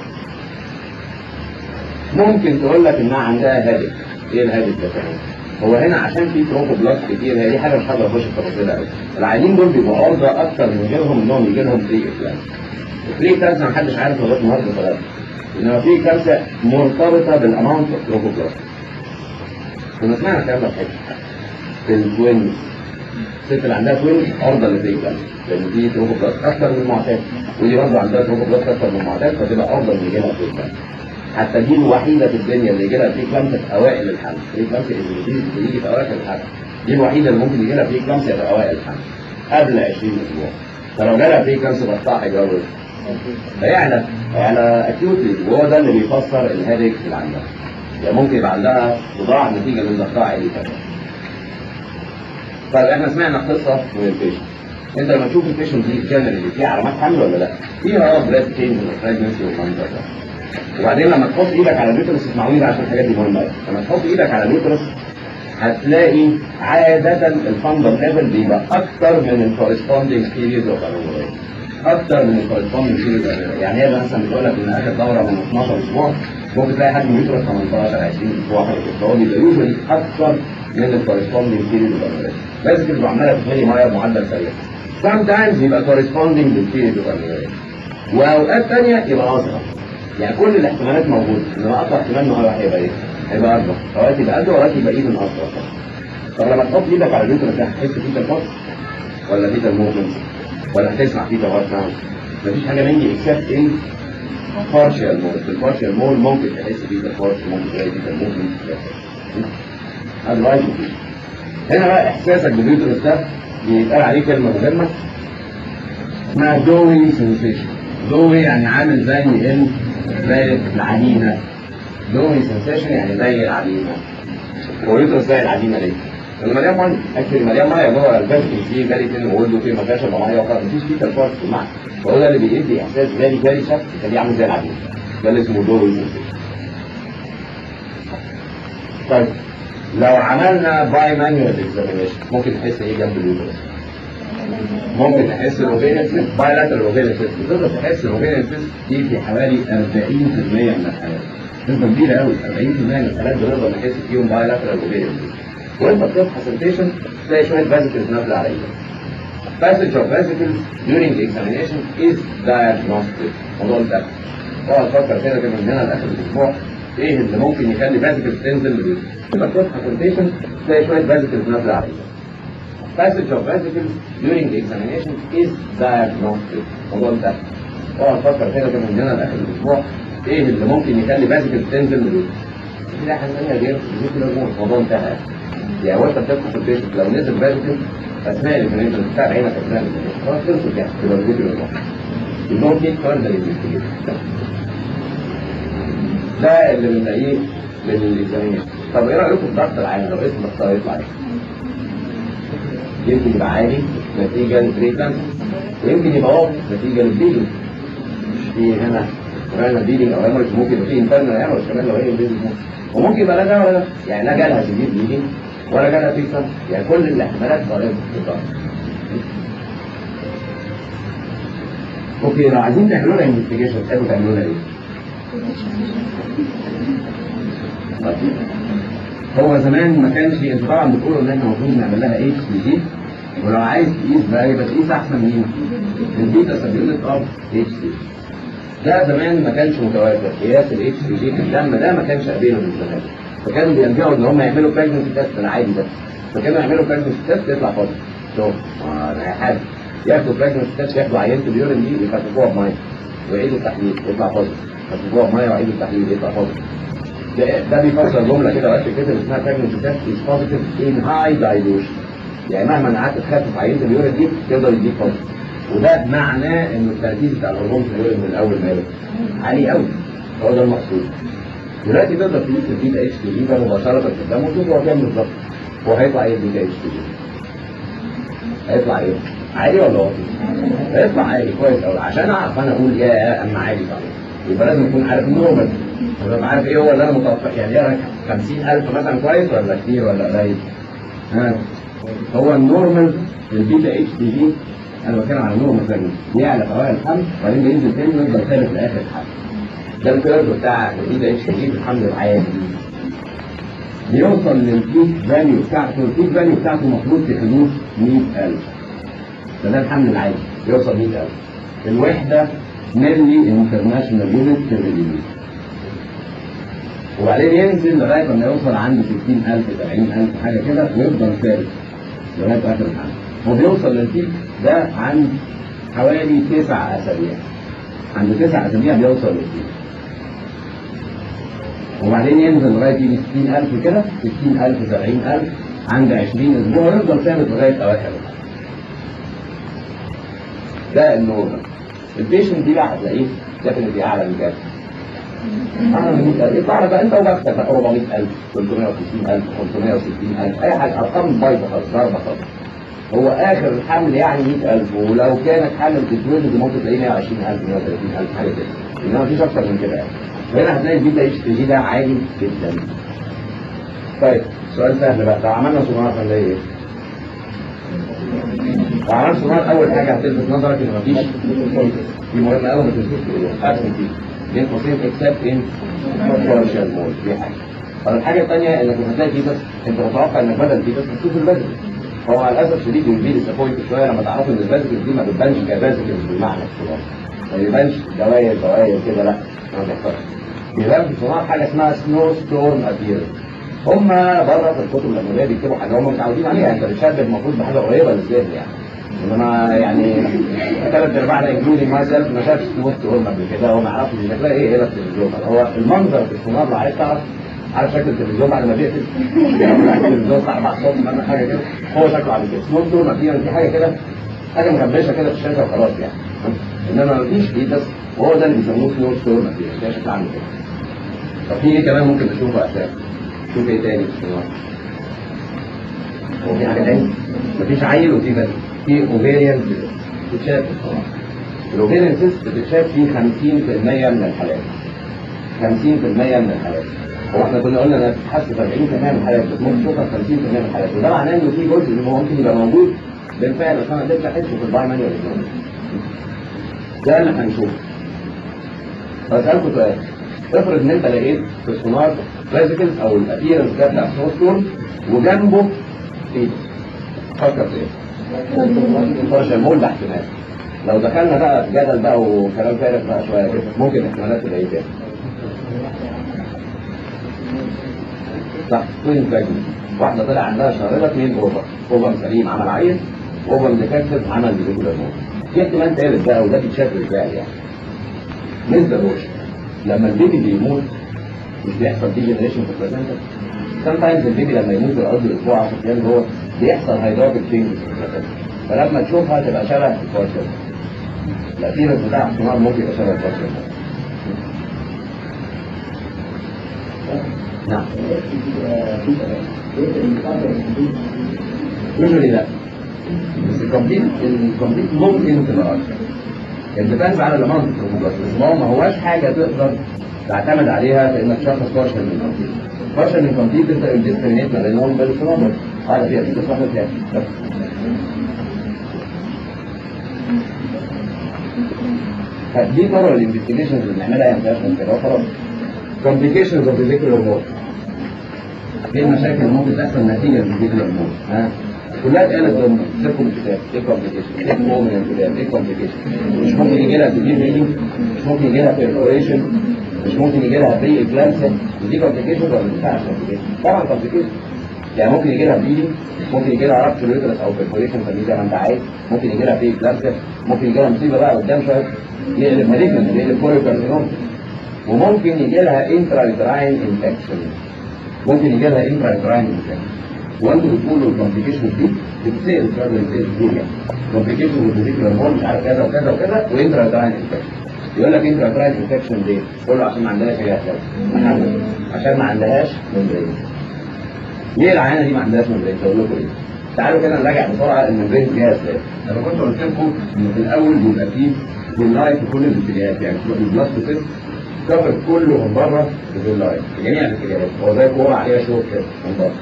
ممكن تقول لك انها عندها هادف ايه الهادف ده كمان؟ هو هنا عشان في ترومبوبلاست كتير هي دي حاجه مش هقدر اخش في تفاصيلها قوي العيانين دول بيبقوا عرضه اكتر من غيرهم انهم يجي لهم فري افلام فري كانسر محدش عارف لغايه النهارده ثلاثه انما في كانسر مرتبطه بالاماونت اوف ترومبوبلاست كنا سمعنا الكلام ده في حته في التوينز الست اللي عندها توينز عرضه لفري كانسر لان دي ترومبوبلاست اكتر من المعتاد ودي برضه عندها ترومبوبلاست اكتر من المعتاد فتبقى عرضه ان يجي لها فري كانسر حتى دي الوحيدة في الدنيا اللي يجي لها فري كلامسة في أوائل الحمل، فري كلامسة اللي بتيجي في أواخر الحمل، دي الوحيدة اللي ممكن يجي لها فري كلامسة في أوائل الحمل، قبل 20 أسبوع. فلو جالها فري كلامسة بقطع هيجوز. فيعلى يعلى أكيوتلي وهو ده اللي بيفسر الهيديك اللي عندها. يعني ممكن يبقى عندها صداع نتيجة من ضغطها عالي كمان. طيب احنا سمعنا قصة من البيشنت. انت لما تشوف البيشنت دي جنرالي فيها علامات حمل ولا لا؟ فيها اه بريست تشينج وبريجنسي والمنظر ده. وبعدين لما تحط ايدك على اليوترس اسمعوني بقى عشان الحاجات دي مهمه قوي لما تحط ايدك على اليوترس هتلاقي عادة الفندر ليفل بيبقى أكتر من الكورسبوندينج بيريد اوف أكتر من الكورسبوندينج بيريد يعني هي مثلا بتقول لك إن آخر دورة من 12 أسبوع ممكن تلاقي حد من اليوترس 18 20 أسبوع حاجة كده فهو بيبقى يوجوالي أكتر من الكورسبوندينج بيريد اوف لازم تبقى عمالة تتملي مية بمعدل سريع sometimes يبقى corresponding بالبيريد اوف وأوقات ثانية يبقى أصغر يعني كل الاحتمالات موجودة انما اقصى احتمال ان هو هيبقى ايه؟ هيبقى اكبر اوقات يبقى قد واوقات يبقى ايفن اكبر طب لما تحط ايدك على اليوترس ده هتحس فيه الفصل ولا فيه الموفمنت ولا هتسمع فيه دوات ساوند مفيش حاجه من دي اكسبت ان بارشال مول في البارشال مول ممكن تحس فيه الفصل ممكن تلاقي فيه الموفمنت اذروايز هنا بقى احساسك باليوترس ده بيتقال عليه كلمه مهمه اسمها دوي سنسيشن دوي يعني عامل زي ال زي العجينة دومي سنسيشن يعني زي العجينة هو يدرس زي العجينة ليه؟ لأنه مليان مية أكل مليان مية جوه الفاسكين فيه جالي فين وولده فيه ما فيهاش إلا مية وخلاص مفيش فيه تلفات في المعنى فهو ده اللي بيدي إحساس جالي جالي شكل يخليه عامل زي العجينة ده اللي اسمه دومي سنسيشن طيب لو عملنا باي مانيوال اكزامينيشن ممكن تحس ايه جنب اليوترس؟ ممكن تحس الاوفيريان سيست بايلاترال اوفيريان سيست تقدر تحس الاوفيريان سيست دي في حوالي 40% من الحالات نسبه كبيره قوي 40% من الحالات بنقدر نحس فيهم بايلاترال اوفيريان سيست وانت بتصحى سنتيشن تلاقي شويه فازيكلز نازله عليك passage of vesicles during examination is diagnostic موضوع ده اقعد فكر كده كده من هنا لاخر الاسبوع ايه اللي ممكن يخلي فازيكلز تنزل لدول لما تصحى سنتيشن تلاقي شويه فازيكلز نازله عليك passage of vesicles during the examination is diagnostic موضوع ده اقعد فكر كده كده من هنا لاخر الاسبوع ايه اللي ممكن يخلي فاسيكل تنزل من الوجه في حاجه ثانيه غير الفيزيكال هرمون الموضوع انتهى يعني وانت بتفتح في البيشنت لو نزل فاسيكل اثناء الانفلاميشن بتاع عينك اثناء الانفلاميشن خلاص خلصت يعني يبقى الفيزيكال هرمون النور دي فاردر انفستيجيشن ده اللي بنلاقيه من الاكزامينشن طب ايه رايكم في ضغط العين لو اسم الضغط يطلع ايه؟ يمكن يبقى عالي نتيجه للتريتمنت ويمكن يبقى واطي نتيجه للبيلنج مش في هنا هنا بيلنج او هيموريج ممكن يبقى في انترنال هيموريج كمان لو هي بيلنج وممكن يبقى لا ده ولا ده يعني لا جالها سيفير بيلنج ولا جالها فيكسر يعني كل الاحتمالات ضريبه في الضغط اوكي لو عايزين تعملوا لها انفستيجيشن تحبوا تعملوا لها ايه؟ طيب. هو زمان ما كانش انتوا طبعا بتقولوا ان احنا المفروض نعمل لها اتش دي جي ولو عايز تقيس بقى يبقى تقيس احسن مين؟ البيتا سبيولت اوف اتش دي ده زمان ما كانش متوافر قياس الاتش دي جي في الدم ده ما كانش قابله من زمان فكانوا بيلجأوا ان هم يعملوا بريجنسي تيست العادي ده فكانوا يعملوا بريجنسي تيست يطلع فاضي شوف آه، ده حاجه ياخدوا بريجنسي تيست ياخدوا عينه اليورين دي يخففوها بميه ويعيدوا التحليل يطلع فاضي يخففوها بميه ويعيدوا التحليل يطلع فاضي ده, ده بيفسر جمله كده وقت كده اسمها بريجنسي تيست از بوزيتيف ان هاي دايلوشن يعني مهما قعدت تخفف عينه اليورين دي تقدر يديك فاضي وده معناه ان التركيز بتاع الهرمون في اليورين من الاول ما يبقى عالي قوي هو ده المقصود دلوقتي تقدر تقيس البيتا اتش تي جي ده مباشره في الدم وتشوف هو كام بالظبط هو هيطلع ايه البيتا اتش تي جي هيطلع ايه عالي ولا واطي هيطلع عالي كويس قوي عشان اعرف انا اقول يا اما عالي صح يبقى لازم اكون عارف النورمال ابقى عارف ايه هو اللي انا متوقع يعني يا 50000 مثلا كويس ولا كتير ولا قليل ها هو النورمال البيتا اتش تي جي انا بتكلم على النورمال فاجن يعلى في اوائل الحمل وبعدين بينزل تاني ويفضل ثابت لاخر الحمل ده الكيرف بتاع البيتا اتش تي جي في الحمل العادي بيوصل للبيك فاليو بتاعته البيك فاليو بتاعته المفروض في حدود 100000 ده ده الحمل العادي بيوصل 100000 الوحده ملي انترناشونال يونت في المليمتر وبعدين ينزل لغايه ما يوصل عند 60000 70000 حاجه كده ويفضل ثابت لغايه اخر الحمل هو بيوصل للبيك ده عند حوالي تسع اسابيع عند تسع اسابيع بيوصل للبيك وبعدين ينزل لغايه يجي 60000 كده 60000 70000 عند 20 اسبوع ويفضل ثابت لغايه اواخر الحمل ده النورمال البيشنت دي بقى هتلاقيه ديفنتلي اعلى من كده اعلى من 100000 يطلع لك بقى انت وبختك بقى 400000 350000 560000 اي حاجه ارقام بايظه خالص ضربه خالص هو اخر الحمل يعني 100000 ولو كانت حمل بتتولد ممكن تلاقيه 120000 130000 حاجه كده انما مفيش اكتر من كده يعني هنا هتلاقي البيتا اتش تي جي ده عالي جدا طيب سؤال سهل بقى لو عملنا سونار هنلاقي ايه؟ لو عملنا سونار اول حاجه هتلفت نظرك ان مفيش دي مهمه قوي ما تنسوش ابسنت دي بين قوسين اكسبت ان بارشال مود دي حاجه طب الحاجه الثانيه انك مش هتلاقي فيتس انت متوقع انك بدل فيتس هتشوف البدل هو مع الاسف الشديد بيجي ديسابوينت شويه لما تعرفوا ان البازكس دي ما بتبانش كبازكس بالمعنى الصغير ما بيبانش دواير دواير كده لا ما بيحصلش بيبان في الصناعه حاجه اسمها سنو ستورم ابيرنس هم بره في الكتب الاجنبيه بيكتبوا حاجه هم متعودين عليها انت بتشبه المفروض بحاجه قريبه للذهن يعني انما يعني ثلاث ارباعنا انكلودنج ماي سيلف ما شافش سنو ستورم قبل كده هو ما يعرفش شكلها ايه ايه التلفزيون هو المنظر في الصناعه لو عايز تعرف عارف شكل التلفزيون بعد ما بيقفل التلفزيون بتاع اربع صوت مثلا حاجه كده هو شكله عامل كده سنو ستورم ابيرنس دي حاجه كده حاجه مغبشه كده في الشاشه وخلاص يعني انما ما فيش فيه بس وهو ده اللي بيسموه سنو ستورم ابيرنس ده شكله عامل كده طب في ايه كمان ممكن نشوفه اساسا شوف ايه تاني في الصناعه هو في حاجه تاني مفيش عيل وفي بس في اوفيريان بتتشاف في الصناعه الاوفيريان سيست بتتشاف في 50% من الحالات 50% من الحالات هو احنا كنا قلنا انها بتتحس في 40% من الحالات بس ممكن تشوفها في 50% من الحالات وده معناه انه في جزء اللي هو ممكن يبقى موجود بالفعل بس انا قدرت احسه في الباي مانيوال ده اللي هنشوفه فاسالكم سؤال افرض ان انت لقيت في السونار فيزيكلز او الابيرنس ده بتاع السونار وجنبه ايه؟ فكر في ايه؟ فرش المول ده احتمال لو دخلنا بقى في جدل بقى وكلام فارغ بقى شويه كده ممكن احتمالات تبقى ايه تاني؟ صح توين براجنسي واحده طلع عندها شهريه اثنين اوفر اوفر سليم عمل عين اوفر ديفكتيف عمل ديفكتيف في احتمال ثالث بقى وده بيتشاف ازاي يعني نسبه روش لما البيبي بيموت مش بيحصل دي جنريشن في البلازنتا sometimes البيبي لما يموت الارض اسبوع 10 ايام جوه بيحصل هيدروبيك تشينجز في البلازنتا فلما تشوفها تبقى شبه الفاشل الأثيرس بتاع احتمال ممكن يبقى شبه الفاشل نعم usually لا بس الكومبليت الكومبليت ممكن تبقى اكتر الديبانز على الاماونت بس ما هو ما هواش حاجه تقدر تعتمد عليها في انك تشخص بارشل من كومبليت بارشل من كومبليت انت الديسكريميت ما بينهم بالفينومين هذا فيها في تصرف فيها بس دي طرق الانفستيجيشنز اللي بنعملها يعني مفيهاش مشكله خلاص complications of the vehicular mode ايه المشاكل اللي ممكن تحصل نتيجه من الفيكولار مود ها كلها اتقالت ضمن سيركم الكتاب ايه كومبليكيشن ايه مو من الكتاب ايه كومبليكيشن مش ممكن يجي لها تدير ريدنج مش ممكن يجي لها بيرفوريشن مش ممكن يجي لها بري اكلامسيا ودي كومبليكيشن ولا ما ينفعش كومبليكيشن طبعا كومبليكيشن يعني ممكن يجي لها بليدنج ممكن يجي لها رابتشر يوترس او بيرفوريشن سميه زي ما انت عايز ممكن يجي لها بري اكلامسيا ممكن يجي لها مصيبه بقى قدام شويه يقلب مالجنت يقلب كوريو وممكن يجي لها انترا انفكشن ممكن يجي لها انترا انفكشن وانتوا بتقولوا الكومبليكيشن دي بتسال الراجل ازاي بتقول يعني كومبليكيشن والفيزيكال هرمون مش عارف كذا وكذا وكذا وانترا تراين انفكشن يقول لك انترا تراين انفكشن ليه؟ تقول له عشان ما عندناش حاجه كذا عشان ما عندهاش ممبرين ليه العيانه دي ما عندهاش ممبرين؟ اقول لكم ايه؟ تعالوا كده نراجع بسرعه الممبرين جايه ازاي؟ انا كنت قلت لكم ان في الاول بيبقى فيه باللايت في كل الاتجاهات يعني تبقى البلاستوسيست كفر كله من بره باللايت في جميع الاتجاهات هو زي كوره عليها شوك كده من بره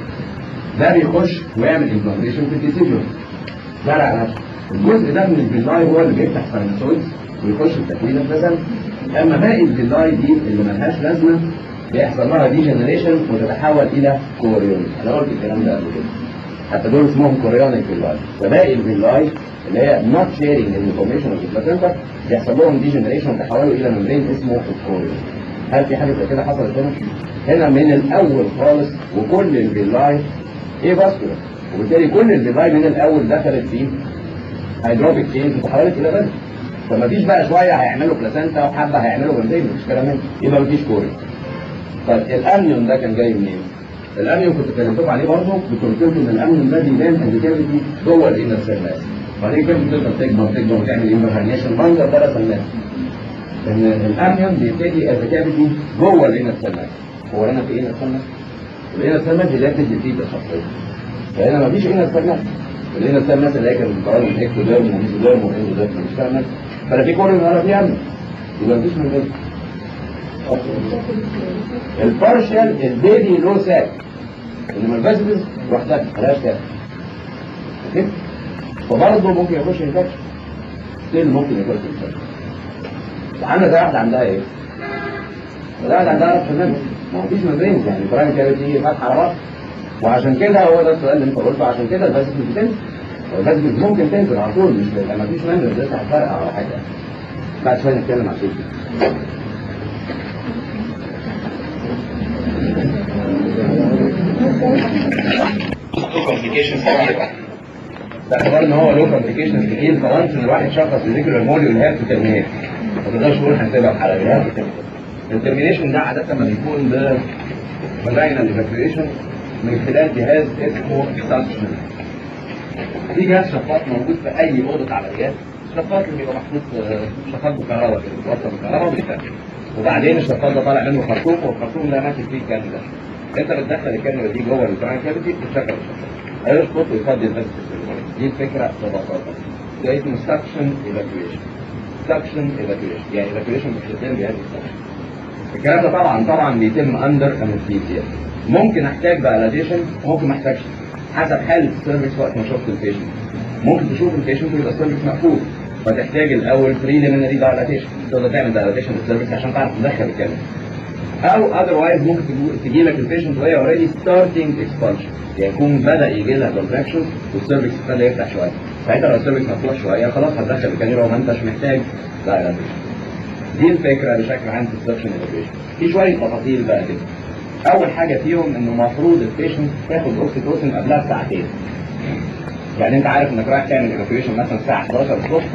ده بيخش ويعمل امبلانتيشن في الديسيجن زرع نفسه الجزء ده من البلاي هو اللي بيفتح ساينسويد ويخش في تكوين البلازم اما باقي البلاي دي اللي ملهاش لازمه بيحصل لها دي جنريشن وتتحول الى كوريون انا قلت الكلام ده قبل كده حتى دول اسمهم كوريونيك بلاي فباقي البلاي اللي هي not sharing information of the placenta بيحصل لهم دي جنريشن وتحولوا الى ممبرين اسمه الكوريون هل في حاجه زي كده حصلت هنا؟ هنا من الاول خالص وكل البلاي ايه باسكولار وبالتالي كل الديفاي من الاول دخلت فيه هيدروبيك تشينج وتحولت الى بلد فما فيش بقى شويه هيعملوا بلاسنتا وحبه هيعملوا بنزين مفيش كلام من يبقى مفيش كوري طيب الامنيون ده كان جاي منين؟ الامنيون كنت كلمتكم عليه برضه كنت قلت لكم ان الامنيون ده بيبان انديكابيتي جوه الانر سيل ماس بعدين كده بتفضل تكبر تكبر وتعمل انفرهانيشن منظر ده رسمناه ان الامنيون بيبتدي انديكابيتي جوه الانر سيل ماس هو هنا في انر سيل ماس الانر سيل ماس اللي بتدي الشخصيه فهنا مفيش هنا السمات هنا السمات اللي هي كانت بتقارن من اكتوديرم وميزوديرم واندوديرم مش سمات فانا في كورن ولا في امن يبقى مفيش من ده البارشال البيبي له ساك انما الفاسبس لوحدها ملهاش ساك اوكي فبرضه ممكن يخش انفكشن ستيل ممكن يخش انفكشن عندنا ده واحده عندها ايه؟ ده واحده عندها رفع النفس ما فيش مدرين يعني برايم كافيتي فاتحه على راسها وعشان كده هو ده السؤال اللي انت قلته عشان كده الفاسكس بتنزل الفاسكس ممكن تنزل على طول مش ما فيش مندل لسه هتفرقع ولا حاجه بعد شويه نتكلم على الشيء كومبليكيشنز باعتبار ان هو له كومبليكيشنز كتير فوانس ان الواحد شخص الريجولار مولي والهاب ترمينيت ما تقدرش تقول هنسيبها بحلقه الهاب الترمينيشن ده عاده ما بيكون ب فاجينال ايفاكيويشن من خلال جهاز اسمه سانكشن في جهاز شفاط موجود في اي اوضه عمليات الشفاط اللي بيبقى محطوط شفاط بالكهرباء كده بيتوصل بالكهرباء وبيتفتح وبعدين الشفاط ده طالع منه خرطوم والخرطوم ده ماسك فيه الكلام ده انت بتدخل الكلمه دي جوه البراين كافيتي بتشغل الشفاط هيسقط ويفضي الفاسس دي الفكره ببساطه ده اسمه سكشن ايفاكيويشن سكشن ايفاكيويشن يعني ايفاكيويشن باستخدام جهاز السكشن الكلام ده طبعا طبعا بيتم اندر انستيزيا ممكن احتاج بالاديشن وممكن ما احتاجش حسب حاله السيرفيس وقت ما شفت البيشنت ممكن تشوف البيشنت ويبقى السيرفيس مقفول فتحتاج الاول بريليمينري دايلاتيشن تقدر تعمل دايلاتيشن للسيرفيس عشان تعرف تدخل الكلمه او اذروايز ممكن تجي لك البيشنت وهي اوريدي ستارتنج اكسبانشن يعني يكون بدا يجي لها كونتراكشن والسيرفيس ابتدى يفتح شويه ساعتها لو السيرفيس مفتوح شويه خلاص هتدخل الكاميرا وما انتش محتاج دايلاتيشن دي الفكره بشكل عام في السكشن ايفاكيويشن في شويه تفاصيل بقى كده اول حاجه فيهم انه المفروض البيشنت تاخد اوكسيتوسن قبلها بساعتين يعني انت عارف انك رايح تعمل ايفاكيويشن مثلا الساعه 11 الصبح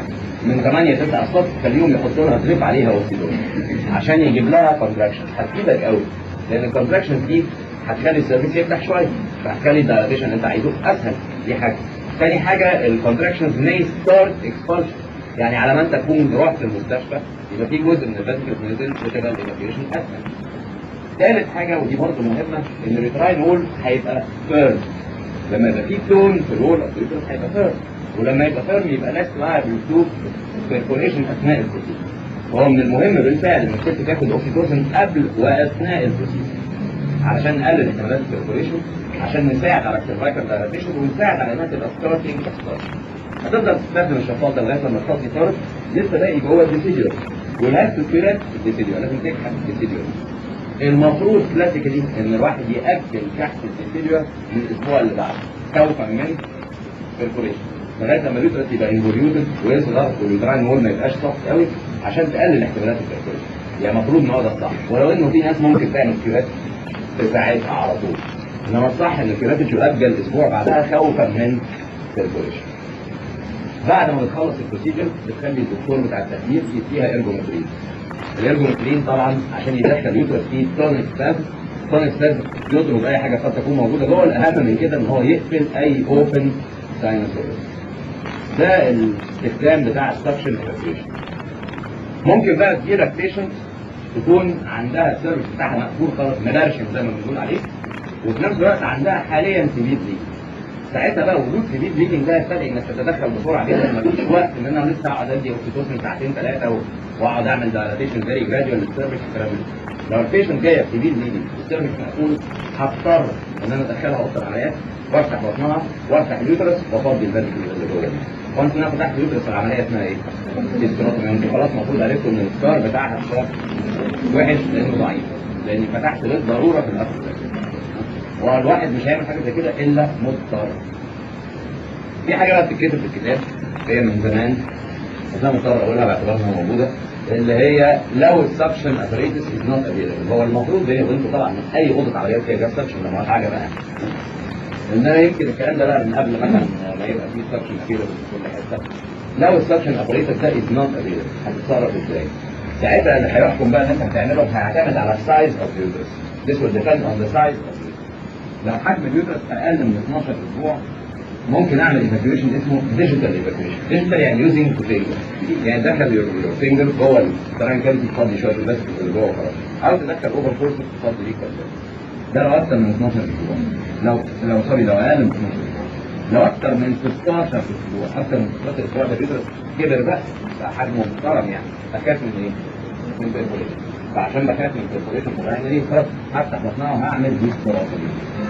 من 8 9 الصبح تخليهم يحطوا لها دريب عليها اوكسيدون عشان يجيب لها كونتراكشن هتفيدك قوي لان الكونتراكشن دي هتخلي السيرفيس يفتح شويه فهتخلي الدايلاتيشن اللي انت عايزه اسهل دي حاجه تاني حاجه الكونتراكشنز may ستارت اكسبانشن يعني على ما انت تكون رحت المستشفى يبقى في جزء من الفاسيكس نزل وتبقى الايفاكيويشن اسهل ثالث حاجه ودي برضه مهمه ان الريتراين وول هيبقى فيرم لما يبقى في تون في الوول اوف هيبقى فيرم ولما يبقى فيرم يبقى ناس معاها بيشوف بيركوريشن اثناء البروسيس وهو من المهم بالفعل ان الست تاخد اوكسيتوسن قبل واثناء البروسيس علشان نقلل احتمالات البركوريشن عشان نساعد على السيرفايكال دايلاتيشن ونساعد على الناس تبقى ستارتنج هتفضل تستخدم الشفاط ده لغايه لما الخط يطرد لسه باقي جوه الديسيديور والهاز تسويرات الديسيديور لازم تكحت الديسيديور المفروض كلاسيكالي ان الواحد ياجل كحت الديسيديور من الاسبوع اللي بعده خوفا من بركوريشن لغايه لما اليوترس يبقى انفوليوتد ويصغر واليوتراين وول ما يبقاش سوفت قوي عشان تقلل احتمالات البركوريشن يعني المفروض ان هو ده الصح ولو انه في ناس ممكن تعمل كيورات في ساعتها على طول انما الصح ان الكيورات تؤجل اسبوع بعدها خوفا من بركوريشن بعد ما بتخلص البروسيجر بتخلي الدكتور بتاع التخدير يديها ارجومترين الارجومترين طبعا عشان يدخل يوترس فيه تونيك سباز تونيك سباز يضرب اي حاجه قد تكون موجوده جوه الاهم من كده ان هو يقفل اي اوبن ساينوسويد ده الاستخدام بتاع السكشن ايفاكيويشن ممكن بقى تجيلك بيشنت تكون عندها السيرفس بتاعها مقفول خالص مدرشن زي ما بنقول عليه وفي نفس الوقت عندها حاليا سيفيد ليك ساعتها بقى وجود سيفيد ليكنج ده يستدعي انك تتدخل بسرعه جدا مفيش وقت ان انا لسه اقعد ادي اوكسيتوسن ساعتين ثلاثه واقعد اعمل دايلاتيشن فيري جراديوال للسيرفس الكلام ده لو البيشنت جايه سيفيد ليكنج والسيرفس مقفول هضطر ان انا ادخلها اوضه العمليات وافتح بطنها وافتح اليوترس وافضي الفيرتيكال اللي جوه دي وانت انا فتحت اليوترس العمليه اسمها ايه؟ استيروتومي انت خلاص المفروض عرفتوا ان السكار بتاعها السكار وحش لانه ضعيف لان فتحت للضروره في الاصل والواحد مش هيعمل حاجه زي كده الا مضطر في حاجه بقى بتتكتب في الكتاب هي من زمان بس انا مضطر اقولها باعتبارها موجوده اللي هي لو السكشن ابريتس از نوت افيلبل هو المفروض بيني وبينكم طبعا من اي اوضه عمليات فيها جاز سكشن لما حاجه بقى ان انا يمكن الكلام ده بقى من قبل مثلا ما يبقى في سكشن افيلبل في كل حته لو السكشن ابريتس ده از نوت افيلبل هتتصرف ازاي؟ ساعتها اللي هيحكم بقى ان انت هتعمله هيعتمد على السايز اوف يوترس This will depend on the size of the لو حجم اليوترس اقل من 12 اسبوع ممكن اعمل ايفاكيويشن اسمه ديجيتال ايفاكيويشن ديجيتال يعني يوزنج تو فينجر يعني دخل يور فينجر جوه التراين كافيتي تفضي شويه بس اللي جوه خلاص او تدخل اوفر فورس تفضي ليك ده لو اكتر من 12 اسبوع لو لو سوري لو اقل من 12 اسبوع لو اكتر من 16 اسبوع اكتر من 16 اسبوع ده اليوترس كبر بقى بقى حجمه محترم يعني بخاف من ايه؟ من بيرفوريشن فعشان بخاف من البيرفوريشن بعمل ايه؟ خلاص هفتح بطنها وهعمل ديستراتومي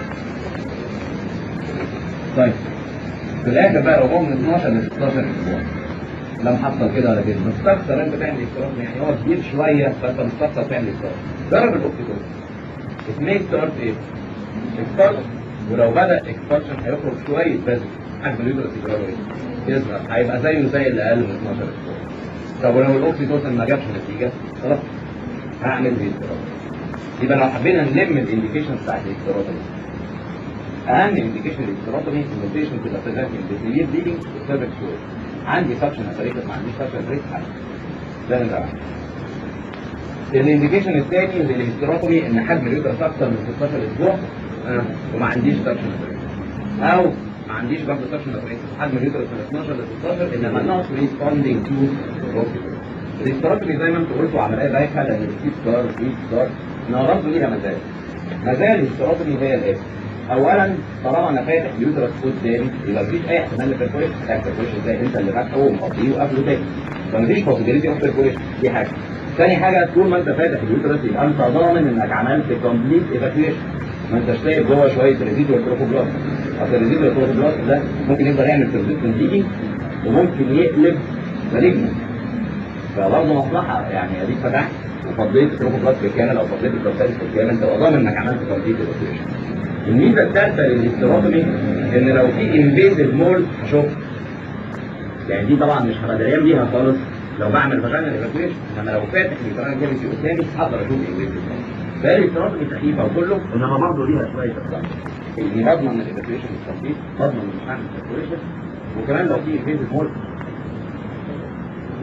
طيب في الاخر بقى لو هو من 12 ل 16 اسبوع لا محصل كده ولا كده مستخسر انت تعمل استراحه يعني هو كبير شويه فانت مستخسر تعمل استراحه جرب الاوكسيتوسن اتنين ستارت ايه؟ اكسبانشن ولو بدا اكسبانشن هيخرج شويه بس حجم اليوترس يجرى ايه؟ يصغر هيبقى زيه زي اللي اقل من 12 اسبوع طب ولو الاوكسيتوسن ما جابش نتيجه خلاص هعمل دي استراحه يبقى لو حبينا نلم الانديكيشن بتاعت الاستراحه دي اهم انديكيشن للاستراتومي ان البيشنت تبقى بريزنتنج بسيفير بليدنج وسيرفكس شويه عندي سكشن ابريتس ما عنديش سكشن ابريتس حاجه ده اللي بعمله الانديكيشن الثاني للاستراتومي ان حجم اليوترس اكثر من 16 اسبوع آه. وما عنديش سكشن ابريتس او ما عنديش برضه سكشن ابريتس حجم اليوترس من 12 ل 16 انما نوت ريسبوندينج تو الاستراتومي زي ما انتوا قلتوا عمليه بايخه لان في ستار في ستار انها برضه ليها مزايا مزايا الاستراتومي هي الاسم اولا طالما انا فاتح اليوترس قدامي يبقى مفيش اي احتمال للبركوريشن بتاع البركوريشن زي انت اللي فاتحه ومقضيه وقافله تاني فمفيش بوسيبيليتي اوف بركوريشن دي حاجه ثاني حاجه طول ما انت فاتح اليوترس يبقى انت ضامن انك عملت كومبليت ايفاكيويشن ما انتش سايب جوه شويه ريزيدوال تروفوبلاست اصل الريزيدوال تروفوبلاست ده ممكن يفضل يعمل بيرزيستنت ليكينج وممكن يقلب مالجنت فبرضه مصلحه يعني اديك فتحت وفضيت التروفوبلاست بالكامل او فضيت البروستاتيك بالكامل تبقى ضامن انك عملت كومبليت ايفاكيويشن الميزه الثالثه للاستراتومي ان لو في انفيزيف مول هشوف يعني دي طبعا مش هبقى دريان بيها خالص لو بعمل فاجينال ايفاكويشن انما لو فاتح الفاجينال كافيتي قدامي هقدر اشوف انفيزيف مول فهي الاستراتومي سخيفه وكله انما برضه ليها شويه احسان اني بضمن الايفاكويشن التنفيذ بضمن مش هعمل ايفاكويشن وكمان لو في انفيزيف مول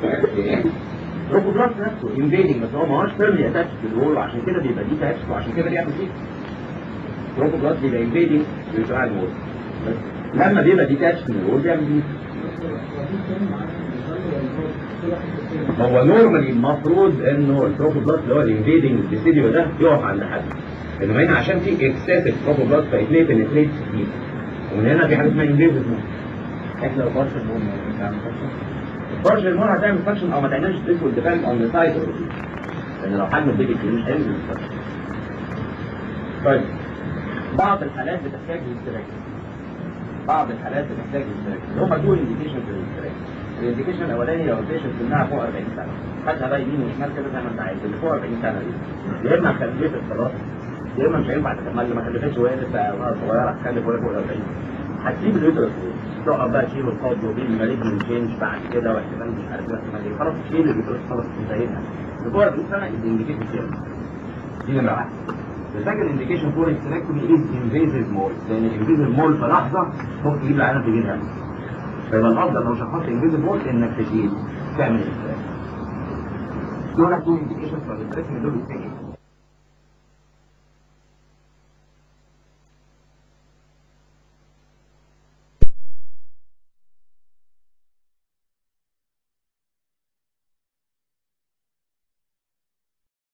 روبوبلاست نفسه انفيدنج بس هو ما هوش فيرلي اتاتش للوول وعشان كده بيبقى دي تاتش وعشان كده بيعمل فيه روبوبلاست بيبقى انفيدنج بتاع الوول بس لما بيبقى دي تاتش من الوول بيعمل فيه هو نورمالي المفروض انه التروفوبلاست اللي هو الانفيدنج ديسيديو ده يقف عند حد انما هنا عشان في اكسسيف تروفوبلاست فيتليه بنتليت كتير ومن هنا في حاجه اسمها انفيزيف احنا لو بارش المهم بتعمل فرش المون هتعمل فاكشن او ما تعملش this will depend on the size of the لان لو حجم البيبي كبير مش هينزل الفرش طيب بعض الحالات بتحتاج هيستراكشن بعض الحالات بتحتاج هيستراكشن هما تو انديكيشن في الهيستراكشن الانديكيشن الاولاني لو البيشنت سنها فوق 40 سنه خدها بقى يمين وشمال كده زي ما انت عايز اللي فوق 40 سنه دي يا اما خلفت خلاص يا اما مش هينفع تكمل اللي ما خلفتش وهي لسه صغيره هتخلف وهي فوق 40 هتسيب اليوترس تقعد بقى تشيل القبض وبين مالجن تشينج بعد كده واحتمال مش عارف ايه واحتمال ايه خلاص تشيل اليوترس خلاص انتهينا الفور 40 سنه الانديكيشن كده دي نمره واحد The second indication for hysterectomy is invasive mole لان الانفيزيف مول في لحظه ممكن تجيب العيان تجيب هم فيبقى الافضل لو شخصت انفيزيف مول انك تشيل تعمل hysterectomy دول تو indications for hysterectomy دول الاثنين